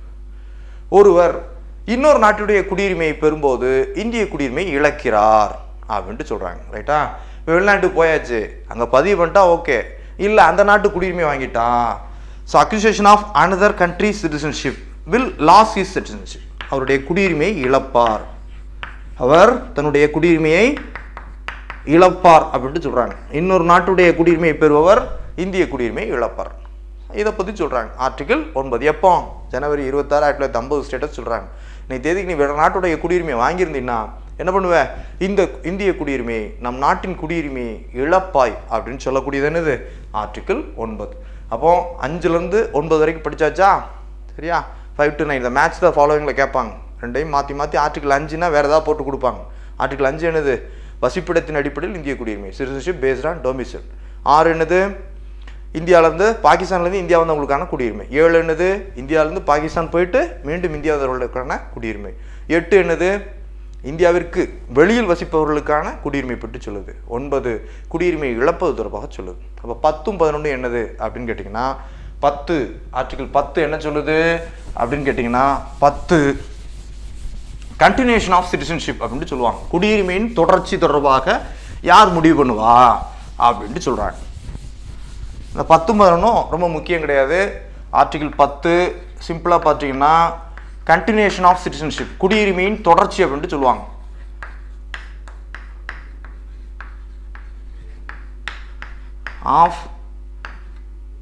ஒருவர் இன்னொரு நாட்டுடைய குடியுரிமையை பெறும்போது இந்திய குடியுரிமை இழக்கிறார் அப்படின்ட்டு சொல்கிறாங்க ரைட்டா இப்போ வெளிநாட்டுக்கு போயாச்சு அங்கே பதிவு பண்ணிட்டா ஓகே இல்லை அந்த நாட்டு குடியுரிமை வாங்கிட்டான் so acquisition of another country citizenship will loss is citizenship அவருடைய குடியுரிமையை இழப்பார் அவர் தன்னுடைய குடியுரிமையை இழப்பார் அப்படின்ட்டு சொல்கிறாங்க இன்னொரு நாட்டுடைய குடியுரிமையை பெறுபவர் இந்திய குடியுரிமையை இழப்பார் இதை பற்றி சொல்கிறாங்க ஆர்டிகிள் ஒன்பது எப்போ ஜனவரி இருபத்தாறு ஆயிரத்தி தொள்ளாயிரத்தி ஐம்பது ஸ்டேட்டஸ் சொல்கிறாங்க நீ தேதிக்கு நீ வேற நாட்டுடைய குடியுரிமையை வாங்கியிருந்தீங்கன்னா என்ன பண்ணுவ இந்த இந்திய குடியுரிமையை நம் நாட்டின் குடியுரிமையை இழப்பாய் அப்படின்னு சொல்லக்கூடியது என்னது ஆர்டிகிள் ஒன்பது அப்போ அஞ்சுலேருந்து ஒன்பது வரைக்கும் படிச்சாச்சா சரியா ஃபைவ் டு நைன் இந்த மேட்ச் தான் ஃபாலோவிங்கில் கேட்பாங்க ரெண்டையும் மாற்றி மாற்றி ஆர்டிகிள் அஞ்சுனா வேறு ஏதாவது போட்டு கொடுப்பாங்க ஆர்டிகிள் அஞ்சு என்னது வசிப்பிடத்தின் அடிப்படையில் இந்திய குடியுரிமை சிட்டிசன்ஷிப் பேஸ்ட் ஆன் டொமிசல் ஆறு என்னது இந்தியாவிலேருந்து பாகிஸ்தான்லேருந்து இந்தியா வந்தவங்களுக்கான குடியுரிமை ஏழு என்னது இந்தியாவிலேருந்து பாகிஸ்தான் போயிட்டு மீண்டும் இந்தியா வந்தவர்களுக்கான குடியுரிமை எட்டு என்னது இந்தியாவிற்கு வெளியில் வசிப்பவர்களுக்கான குடியுரிமை பற்றி சொல்லுது ஒன்பது குடியுரிமை இழப்பது தொடர்பாக சொல்லுது அப்போ பத்தும் பதினொன்று என்னது அப்படின்னு கேட்டிங்கன்னா பத்து ஆர்டிகிள் பத்து என்ன சொல்லுது அப்படின்னு கேட்டிங்கன்னா பத்து கண்டினியூஷன் ஆஃப் சிட்டிசன்ஷிப் அப்படின்ட்டு சொல்லுவாங்க குடியுரிமையின் தொடர்ச்சி தொடர்பாக யார் முடிவு பண்ணுவா அப்படின்ட்டு சொல்கிறாங்க இந்த பத்து பதினொன்றும் ரொம்ப முக்கியம் கிடையாது ஆர்டிகிள் பத்து சிம்பிளாக பார்த்தீங்கன்னா கண்டினியூஷன் ஆஃப் சிட்டிசன்ஷிப் குடியுரிமையின் தொடர்ச்சி அப்படின்ட்டு சொல்லுவாங்க ஆஃப்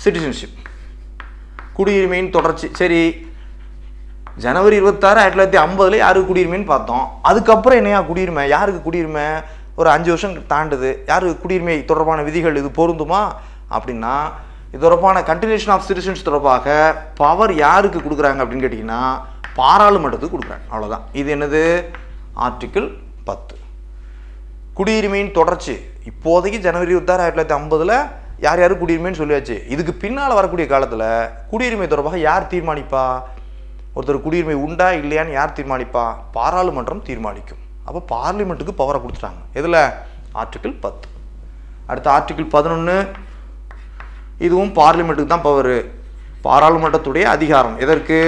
சிட்டிசன்ஷிப் குடியுரிமையின் தொடர்ச்சி சரி ஜனவரி இருபத்தாறு ஆயிரத்தி தொள்ளாயிரத்தி ஐம்பதுல யாருக்கு குடியுரிமைன்னு பார்த்தோம் அதுக்கப்புறம் என்னையா குடியுரிமை யாருக்கு குடியுரிமை ஒரு அஞ்சு வருஷம் தாண்டுது யாருக்கு குடியுரிமை தொடர்பான விதிகள் இது பொருந்துமா அப்படின்னா இது தொடர்பான கண்டினியூஷன் ஆஃப் சிட்டிசன்ஸ் தொடர்பாக பவர் யாருக்கு கொடுக்குறாங்க அப்படின்னு கேட்டிங்கன்னா பாராளுமன்றத்துக்கு கொடுக்குறாங்க அவ்வளோதான் இது என்னது ஆர்டிக்கிள் பத்து குடியுரிமையின் தொடர்ச்சி இப்போதைக்கு ஜனவரி இருபத்தாறு ஆயிரத்தி தொள்ளாயிரத்தி ஐம்பதுல யார் யார் குடியுரிமைன்னு சொல்லியாச்சு இதுக்கு பின்னால் வரக்கூடிய காலத்தில் குடியுரிமை தொடர்பாக யார் தீர்மானிப்பா ஒருத்தர் குடியுரிமை உண்டா இல்லையான்னு யார் தீர்மானிப்பா பாராளுமன்றம் தீர்மானிக்கும் அப்போ பார்லிமெண்ட்டுக்கு பவரை கொடுத்துட்டாங்க எதில் ஆர்டிக்கிள் பத்து அடுத்த ஆர்டிக்கிள் பதினொன்று இதுவும் பார்லிமெண்ட்டுக்கு தான் பவர் பாராளுமன்றத்துடைய அதிகாரம் எதற்கு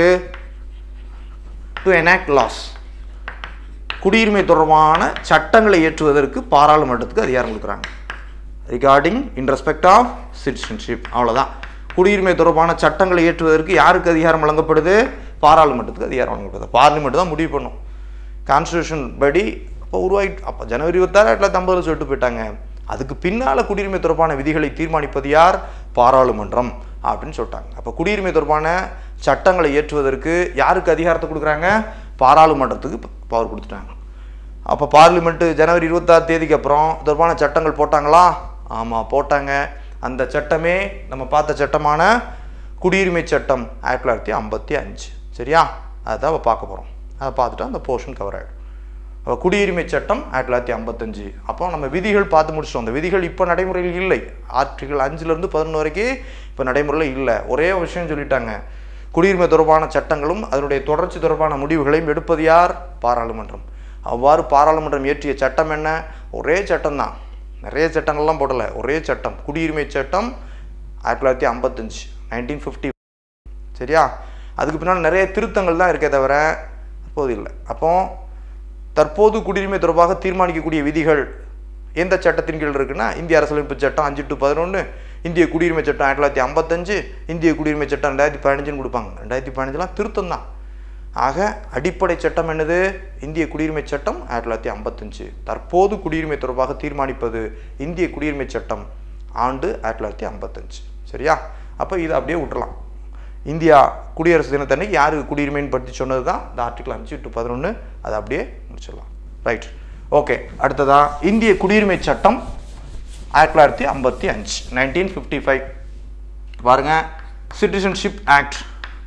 டு enact லாஸ் குடியுரிமை தொடர்பான சட்டங்களை இயற்றுவதற்கு பாராளுமன்றத்துக்கு அதிகாரம் கொடுக்குறாங்க regarding in respect of citizenship அவ்வளோதான் குடியுரிமை தொடர்பான சட்டங்களை இயற்றுவதற்கு யாருக்கு அதிகாரம் வழங்கப்படுது பாராளுமன்றத்துக்கு அதிகாரம் வழங்கப்படுது பார்லிமெண்ட் தான் முடிவு பண்ணும் கான்ஸ்டியூஷன் படி அப்போ உருவாகி அப்போ ஜனவரி இருபத்தாறு ஆயிரத்தி தொள்ளாயிரத்தி ஐம்பதுல சொல்லிட்டு போயிட்டாங்க அதுக்கு பின்னால் குடியுரிமை தொடர்பான விதிகளை தீர்மானிப்பது யார் பாராளுமன்றம் அப்படின்னு சொல்லிட்டாங்க அப்போ குடியுரிமை தொடர்பான சட்டங்களை இயற்றுவதற்கு யாருக்கு அதிகாரத்தை கொடுக்குறாங்க பாராளுமன்றத்துக்கு பவர் கொடுத்துட்டாங்க அப்போ பார்லிமெண்ட்டு ஜனவரி இருபத்தாறு தேதிக்கு அப்புறம் இது தொடர்பான சட்டங்கள் போட்டாங்களா ஆமாம் போட்டாங்க அந்த சட்டமே நம்ம பார்த்த சட்டமான குடியுரிமை சட்டம் ஆயிரத்தி தொள்ளாயிரத்தி ஐம்பத்தி அஞ்சு சரியா அதுதான் இப்போ பார்க்க போகிறோம் அதை பார்த்துட்டு அந்த போர்ஷன் கவர் ஆகிடும் அப்போ குடியுரிமை சட்டம் ஆயிரத்தி தொள்ளாயிரத்தி ஐம்பத்தஞ்சு அப்போ நம்ம விதிகள் பார்த்து முடிச்சிட்டோம் அந்த விதிகள் இப்போ நடைமுறையில் இல்லை ஆர்டிகள் அஞ்சுலேருந்து பதினொன்று வரைக்கும் இப்போ நடைமுறையில் இல்லை ஒரே ஒரு விஷயம் சொல்லிட்டாங்க குடியுரிமை தொடர்பான சட்டங்களும் அதனுடைய தொடர்ச்சி தொடர்பான முடிவுகளையும் எடுப்பது யார் பாராளுமன்றம் அவ்வாறு பாராளுமன்றம் இயற்றிய சட்டம் என்ன ஒரே சட்டம் தான் நிறைய சட்டங்கள்லாம் போடலை ஒரே சட்டம் குடியுரிமை சட்டம் ஆயிரத்தி தொள்ளாயிரத்தி ஐம்பத்தஞ்சு நைன்டீன் ஃபிஃப்டி சரியா அதுக்கு பின்னால் நிறைய திருத்தங்கள் தான் இருக்கே தவிர தற்போது இல்லை அப்போ தற்போது குடியுரிமை தொடர்பாக தீர்மானிக்கக்கூடிய விதிகள் எந்த சட்டத்தின் கீழ் இருக்குன்னா இந்திய அரசியலமைப்பு சட்டம் அஞ்சு டு பதினொன்று இந்திய குடியுரிமை சட்டம் ஆயிரத்தி தொள்ளாயிரத்தி ஐம்பத்தஞ்சு இந்திய குடியுரிமை சட்டம் ரெண்டாயிரத்தி பதினஞ்சுன்னு கொடுப்பாங்க ரெண்டாயிரத்தி பதினஞ்சுலாம் திருத்தம் தான் ஆக அடிப்படை சட்டம் என்னது இந்திய குடியுரிமை சட்டம் ஆயிரத்தி தொள்ளாயிரத்தி ஐம்பத்தஞ்சு தற்போது குடியுரிமை தொடர்பாக தீர்மானிப்பது இந்திய குடியுரிமை சட்டம் ஆண்டு ஆயிரத்தி தொள்ளாயிரத்தி ஐம்பத்தஞ்சு சரியா அப்போ இதை அப்படியே விட்டுறலாம் இந்தியா குடியரசு தினத்தன்னைக்கு யாருக்கு குடியுரிமைன்னு பற்றி சொன்னது தான் இந்த ஆர்டிகல் அஞ்சு டு பதினொன்று அதை அப்படியே முடிச்சிடலாம் ரைட் ஓகே அடுத்ததா இந்திய குடியுரிமை சட்டம் ஆயிரத்தி தொள்ளாயிரத்தி ஐம்பத்தி அஞ்சு நைன்டீன் ஃபிஃப்டி ஃபைவ் பாருங்க சிட்டிசன்ஷிப் ஆக்ட்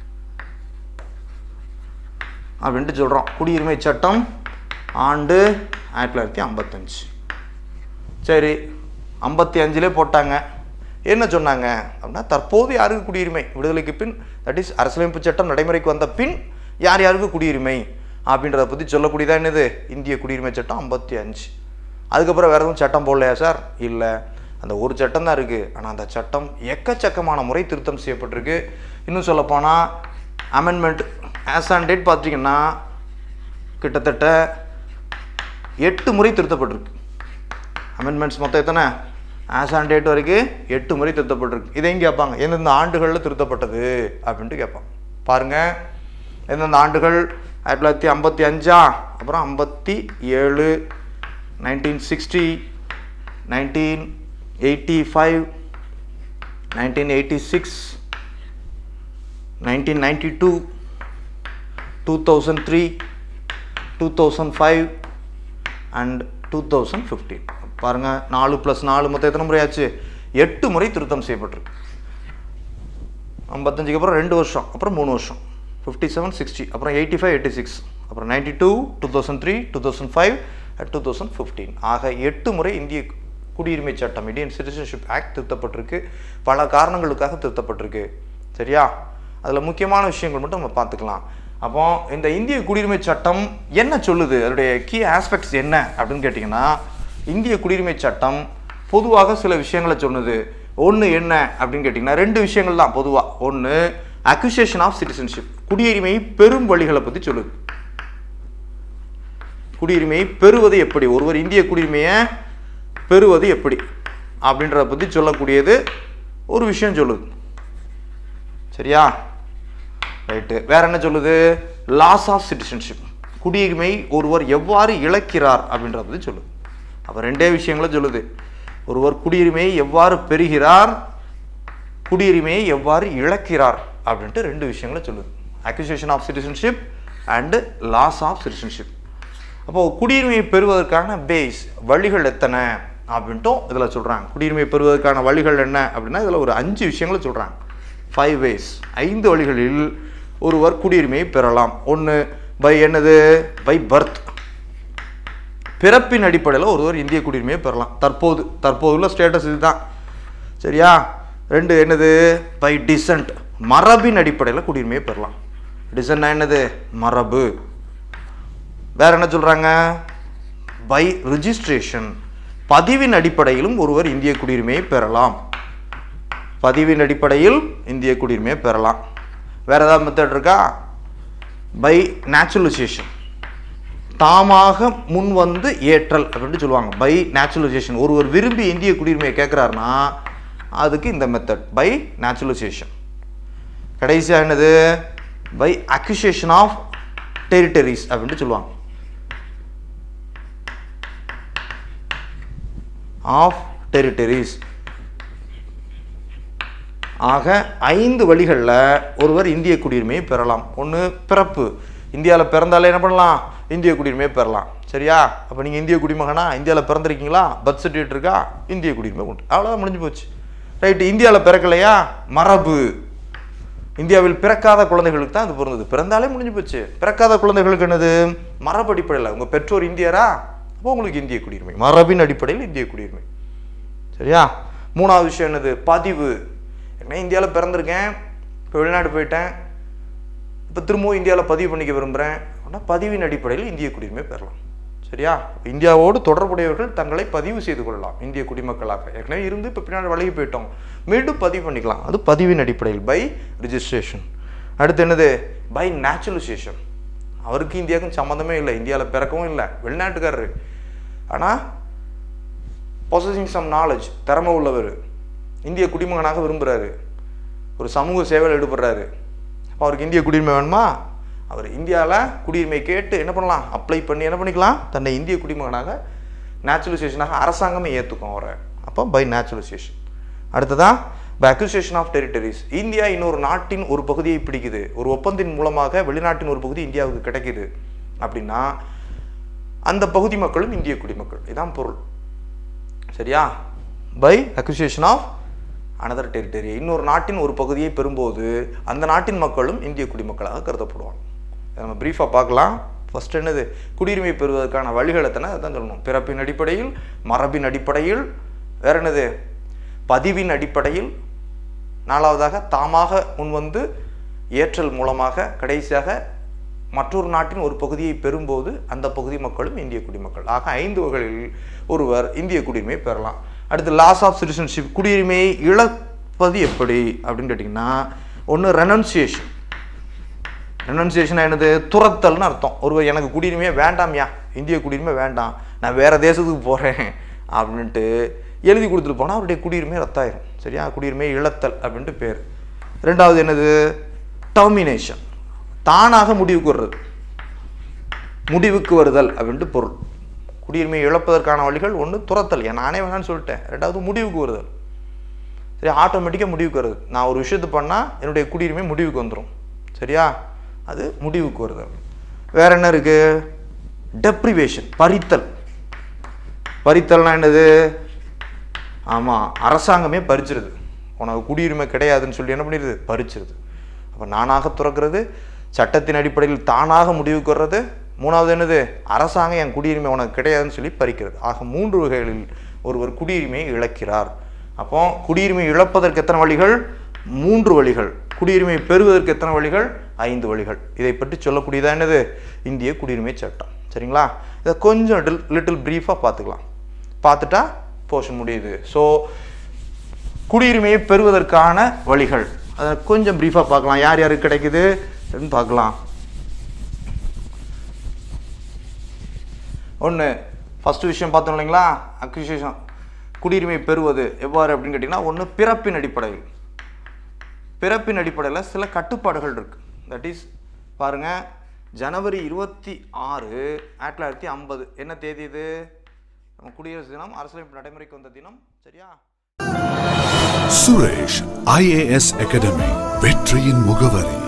அப்படின்ட்டு சொல்கிறோம் குடியுரிமை சட்டம் ஆண்டு ஆயிரத்தி தொள்ளாயிரத்தி ஐம்பத்தஞ்சு சரி ஐம்பத்தி அஞ்சிலே போட்டாங்க என்ன சொன்னாங்க அப்படின்னா தற்போது யாருக்கு குடியுரிமை விடுதலைக்கு பின் தட் இஸ் அரசியலமைப்பு சட்டம் நடைமுறைக்கு வந்த பின் யார் யாருக்கு குடியுரிமை அப்படின்றத பற்றி சொல்லக்கூடியதா என்னது இந்திய குடியுரிமை சட்டம் ஐம்பத்தி அஞ்சு அதுக்கப்புறம் வேறு எதுவும் சட்டம் போடலையா சார் இல்லை அந்த ஒரு சட்டம் தான் இருக்குது ஆனால் அந்த சட்டம் எக்கச்சக்கமான முறை திருத்தம் செய்யப்பட்டிருக்கு இன்னும் சொல்லப்போனால் அமெண்ட்மெண்ட் ஆஸ் ஆன் டேட் பார்த்தீங்கன்னா கிட்டத்தட்ட எட்டு முறை திருத்தப்பட்டிருக்கு அமெண்ட்மெண்ட்ஸ் மொத்தம் எத்தனை ஆஸ் ஆன் டேட் வரைக்கும் எட்டு முறை திருத்தப்பட்டிருக்கு இதையும் கேட்பாங்க எந்தெந்த ஆண்டுகளில் திருத்தப்பட்டது அப்படின்ட்டு கேட்பாங்க பாருங்கள் எந்தெந்த ஆண்டுகள் ஆயிரத்தி தொள்ளாயிரத்தி ஐம்பத்தி அஞ்சா அப்புறம் ஐம்பத்தி ஏழு nineteen sixty nineteen eighty five nineteen eighty six nineteen ninety two two thousand three two thousand five and two thousand fifteen பாருங்கள் நாலு ப்ளஸ் நாலு மொத்தம் எத்தனை முறையாச்சு எட்டு முறை திருத்தம் செய்யப்பட்டிருக்கு ஐம்பத்தஞ்சுக்கு அப்புறம் ரெண்டு வருஷம் அப்புறம் மூணு வருஷம் ஃபிஃப்டி செவன் சிக்ஸ்டி அப்புறம் எயிட்டி ஃபைவ் எயிட்டி சிக்ஸ் அப்புறம் ninety two two thousand three two thousand five two thousand fifteen ஆக எட்டு முறை இந்திய குடியுரிமை சட்டம் இந்தியன் சிட்டிசன்ஷிப் ஆக்ட் திருத்தப்பட்டிருக்கு பல காரணங்களுக்காக திருத்தப்பட்டிருக்கு சரியா அதில் முக்கியமான விஷயங்கள் மட்டும் நம்ம பார்த்துக்கலாம் அப்போ இந்த இந்திய குடியுரிமை சட்டம் என்ன சொல்லுது அதனுடைய கீ ஆஸ்பெக்ட்ஸ் என்ன அப்படின்னு கேட்டிங்கன்னா இந்திய குடியுரிமை சட்டம் பொதுவாக சில விஷயங்களை சொன்னது ஒன்று என்ன அப்படின்னு கேட்டிங்கன்னா ரெண்டு விஷயங்கள் தான் பொதுவாக ஒன்று அக்யூசியேஷன் ஆஃப் சிட்டிசன்ஷிப் குடியுரிமை பெரும் வழிகளை பற்றி சொல்லுது குடியுரிமையை பெறுவது எப்படி ஒருவர் இந்திய குடியுரிமையை பெறுவது எப்படி அப்படின்றத பற்றி சொல்லக்கூடியது ஒரு விஷயம் சொல்லுது சரியா ரைட்டு வேற என்ன சொல்லுது லாஸ் ஆஃப் சிட்டிசன்ஷிப் குடியுரிமை ஒருவர் எவ்வாறு இழக்கிறார் அப்படின்றத பற்றி சொல்லுது அப்போ ரெண்டே விஷயங்கள சொல்லுது ஒருவர் குடியுரிமையை எவ்வாறு பெறுகிறார் குடியுரிமையை எவ்வாறு இழக்கிறார் அப்படின்ட்டு ரெண்டு விஷயங்களை சொல்லுது acquisition of citizenship and loss of citizenship அப்போது குடியுரிமையை பெறுவதற்கான பேஸ் வழிகள் எத்தனை அப்படின்ட்டும் இதில் சொல்கிறாங்க குடியுரிமை பெறுவதற்கான வழிகள் என்ன அப்படின்னா இதில் ஒரு அஞ்சு விஷயங்களை சொல்கிறாங்க ஃபைவ் வேஸ் ஐந்து வழிகளில் ஒருவர் குடியுரிமையை பெறலாம் ஒன்று பை என்னது பை பர்த் பிறப்பின் அடிப்படையில் ஒருவர் இந்திய குடியுரிமையை பெறலாம் தற்போது தற்போது உள்ள ஸ்டேட்டஸ் இதுதான் சரியா ரெண்டு என்னது பை டிசன்ட் மரபின் அடிப்படையில் குடியுரிமையை பெறலாம் டிசன்ட்னா என்னது மரபு வேற என்ன சொல்றாங்க பை ரிஜிஸ்ட்ரேஷன் பதிவின் அடிப்படையிலும் ஒருவர் இந்திய குடியுரிமையை பெறலாம் பதிவின் அடிப்படையில் இந்திய குடியுரிமையை பெறலாம் வேற ஏதாவது மெத்தட் இருக்கா பை நேச்சுரலைசேஷன் தாமாக முன் வந்து ஏற்றல் அப்படின்னு சொல்லுவாங்க பை நேச்சுரலைசேஷன் ஒருவர் விரும்பி இந்திய குடியுரிமையை கேட்குறாருன்னா அதுக்கு இந்த மெத்தட் பை நேச்சுரலைசேஷன் கடைசியாக என்னது பை அக்யூசியேஷன் ஆஃப் டெரிட்டரிஸ் அப்படின்ட்டு சொல்லுவாங்க ஆஃப் டெரிட்டரிஸ் ஆக ஐந்து வழிகளில் ஒருவர் இந்திய குடியுரிமையை பெறலாம் ஒன்று பிறப்பு இந்தியாவில் பிறந்தாலே என்ன பண்ணலாம் இந்திய குடியுரிமையை பெறலாம் சரியா அப்போ நீங்கள் இந்திய குடிமகனா இந்தியாவில் பிறந்திருக்கீங்களா பர்த் சர்டிஃபிகேட் இருக்கா இந்திய குடியுரிமை உண்டு அவ்வளோதான் முடிஞ்சு போச்சு ரைட்டு இந்தியாவில் பிறக்கலையா மரபு இந்தியாவில் பிறக்காத குழந்தைகளுக்கு தான் அது பொருந்தது பிறந்தாலே முடிஞ்சு போச்சு பிறக்காத குழந்தைகளுக்கு என்னது மரபு அடிப்படையில் உங்கள் பெற்றோர் இந்தியரா அப்போ உங்களுக்கு இந்திய குடியுரிமை மரபின் அடிப்படையில் இந்திய குடியுரிமை சரியா மூணாவது விஷயம் என்னது பதிவு ஏற்கனவே இந்தியாவில் பிறந்திருக்கேன் இப்போ வெளிநாடு போயிட்டேன் இப்போ திரும்பவும் இந்தியாவில் பதிவு பண்ணிக்க விரும்புகிறேன் அப்படின்னா பதிவின் அடிப்படையில் இந்திய குடியுரிமை பெறலாம் சரியா இந்தியாவோடு தொடர்புடையவர்கள் தங்களை பதிவு செய்து கொள்ளலாம் இந்திய குடிமக்களாக ஏற்கனவே இருந்து இப்போ பின்னாடி விலகி போயிட்டோம் மீண்டும் பதிவு பண்ணிக்கலாம் அது பதிவின் அடிப்படையில் பை ரிஜிஸ்ட்ரேஷன் அடுத்து என்னது பை நேச்சுரலைசேஷன் அவருக்கு இந்தியாவுக்கும் சம்மந்தமே இல்லை இந்தியாவில் பிறக்கவும் இல்லை வெளிநாட்டுக்காரரு ஆனால் பொசசிங் சம் நாலேஜ் திறமை உள்ளவர் இந்திய குடிமகனாக விரும்புகிறாரு ஒரு சமூக சேவையில் ஈடுபடுறாரு அப்போ அவருக்கு இந்திய குடியுரிமை வேணுமா அவர் இந்தியாவில் குடியுரிமை கேட்டு என்ன பண்ணலாம் அப்ளை பண்ணி என்ன பண்ணிக்கலாம் தன்னை இந்திய குடிமகனாக நேச்சுரலைசேஷனாக அரசாங்கமே ஏற்றுக்கும் அவரை அப்போ பை நேச்சுரலைசேஷன் அடுத்ததான் by acquisition of territories India இன்னொரு நாட்டின் ஒரு பகுதியை பிடிக்குது ஒரு ஒப்பந்தின் மூலமாக வெளிநாட்டின் ஒரு பகுதி இந்தியாவுக்கு கிடைக்குது அப்படின்னா அந்த பகுதி மக்களும் இந்திய குடிமக்கள் இதான் பொருள் சரியா by acquisition of another territory இன்னொரு நாட்டின் ஒரு பகுதியை பெறும்போது அந்த நாட்டின் மக்களும் இந்திய குடிமக்களாக கருதப்படுவாங்க இதை நம்ம ப்ரீஃபாக பார்க்கலாம் ஃபர்ஸ்ட் என்னது குடியுரிமை பெறுவதற்கான வழிகள் எத்தனை அதான் சொல்லணும் பிறப்பின் அடிப்படையில் மரபின் அடிப்படையில் வேற என்னது பதிவின் அடிப்படையில் நாலாவதாக தாமாக முன்வந்து ஏற்றல் மூலமாக கடைசியாக மற்றொரு நாட்டின் ஒரு பகுதியை பெறும்போது அந்த பகுதி மக்களும் இந்திய குடிமக்கள் ஆக ஐந்து வகைகளில் ஒருவர் இந்திய குடியுரிமை பெறலாம் அடுத்து லாஸ் ஆஃப் சிட்டிசன்ஷிப் குடியுரிமையை இழப்பது எப்படி அப்படின்னு கேட்டிங்கன்னா ஒன்று ரெனன்சியேஷன் ரெனன்சியேஷன் என்னது துரத்தல்னு அர்த்தம் ஒருவர் எனக்கு குடியுரிமையே வேண்டாம்யா இந்திய குடியுரிமை வேண்டாம் நான் வேற தேசத்துக்கு போகிறேன் அப்படின்ட்டு எழுதி கொடுத்துட்டு போனால் அவருடைய குடியுரிமை ரத்தாயிரும் சரியா குடியுரிமை இழத்தல் அப்படின்ட்டு பேர் ரெண்டாவது என்னது டர்மினேஷன் தானாக முடிவுக்கு வர்றது முடிவுக்கு வருதல் அப்படின்ட்டு பொருள் குடியுரிமையை இழப்பதற்கான வழிகள் ஒன்று துரத்தல் ஏன் நானே வேணான்னு சொல்லிட்டேன் ரெண்டாவது முடிவுக்கு வருதல் சரி ஆட்டோமேட்டிக்காக முடிவுக்கு வருது நான் ஒரு விஷயத்தை பண்ணால் என்னுடைய குடியுரிமை முடிவுக்கு வந்துடும் சரியா அது முடிவுக்கு வருதல் வேற என்ன இருக்கு டெப்ரிவேஷன் பறித்தல் பறித்தல்னா என்னது ஆமாம் அரசாங்கமே பறிச்சிருது உனக்கு குடியுரிமை கிடையாதுன்னு சொல்லி என்ன பண்ணிடுது பறிச்சிருது அப்போ நானாக துறக்கிறது சட்டத்தின் அடிப்படையில் தானாக முடிவுக்கு வர்றது மூணாவது என்னது அரசாங்கம் என் குடியுரிமை உனக்கு கிடையாதுன்னு சொல்லி பறிக்கிறது ஆக மூன்று வகைகளில் ஒருவர் குடியுரிமையை இழக்கிறார் அப்போ குடியுரிமை இழப்பதற்கு எத்தனை வழிகள் மூன்று வழிகள் குடியுரிமை பெறுவதற்கு எத்தனை வழிகள் ஐந்து வழிகள் இதை பற்றி சொல்லக்கூடியதா என்னது இந்திய குடியுரிமை சட்டம் சரிங்களா இதை கொஞ்சம் லிட்டில் ப்ரீஃபாக பார்த்துக்கலாம் பார்த்துட்டா போர்ஷன் முடியுது ஸோ குடியுரிமையை பெறுவதற்கான வழிகள் அதை கொஞ்சம் ப்ரீஃபாக பார்க்கலாம் யார் யாருக்கு கிடைக்குது அப்படின்னு பார்க்கலாம் ஒன்று ஃபஸ்ட்டு விஷயம் பார்த்தோம் இல்லைங்களா அக்யூசியேஷன் குடியுரிமை பெறுவது எவ்வாறு அப்படின்னு கேட்டிங்கன்னா ஒன்று பிறப்பின் அடிப்படையில் பிறப்பின் அடிப்படையில் சில கட்டுப்பாடுகள் இருக்குது தட் இஸ் பாருங்கள் ஜனவரி இருபத்தி ஆறு ஆயிரத்தி தொள்ளாயிரத்தி ஐம்பது என்ன தேதி இது நம்ம குடியரசு தினம் அரசியலமைப்பு நடைமுறைக்கு வந்த தினம் சரியா சுரேஷ் ஐஏஎஸ் அகாடமி வெற்றியின் முகவரி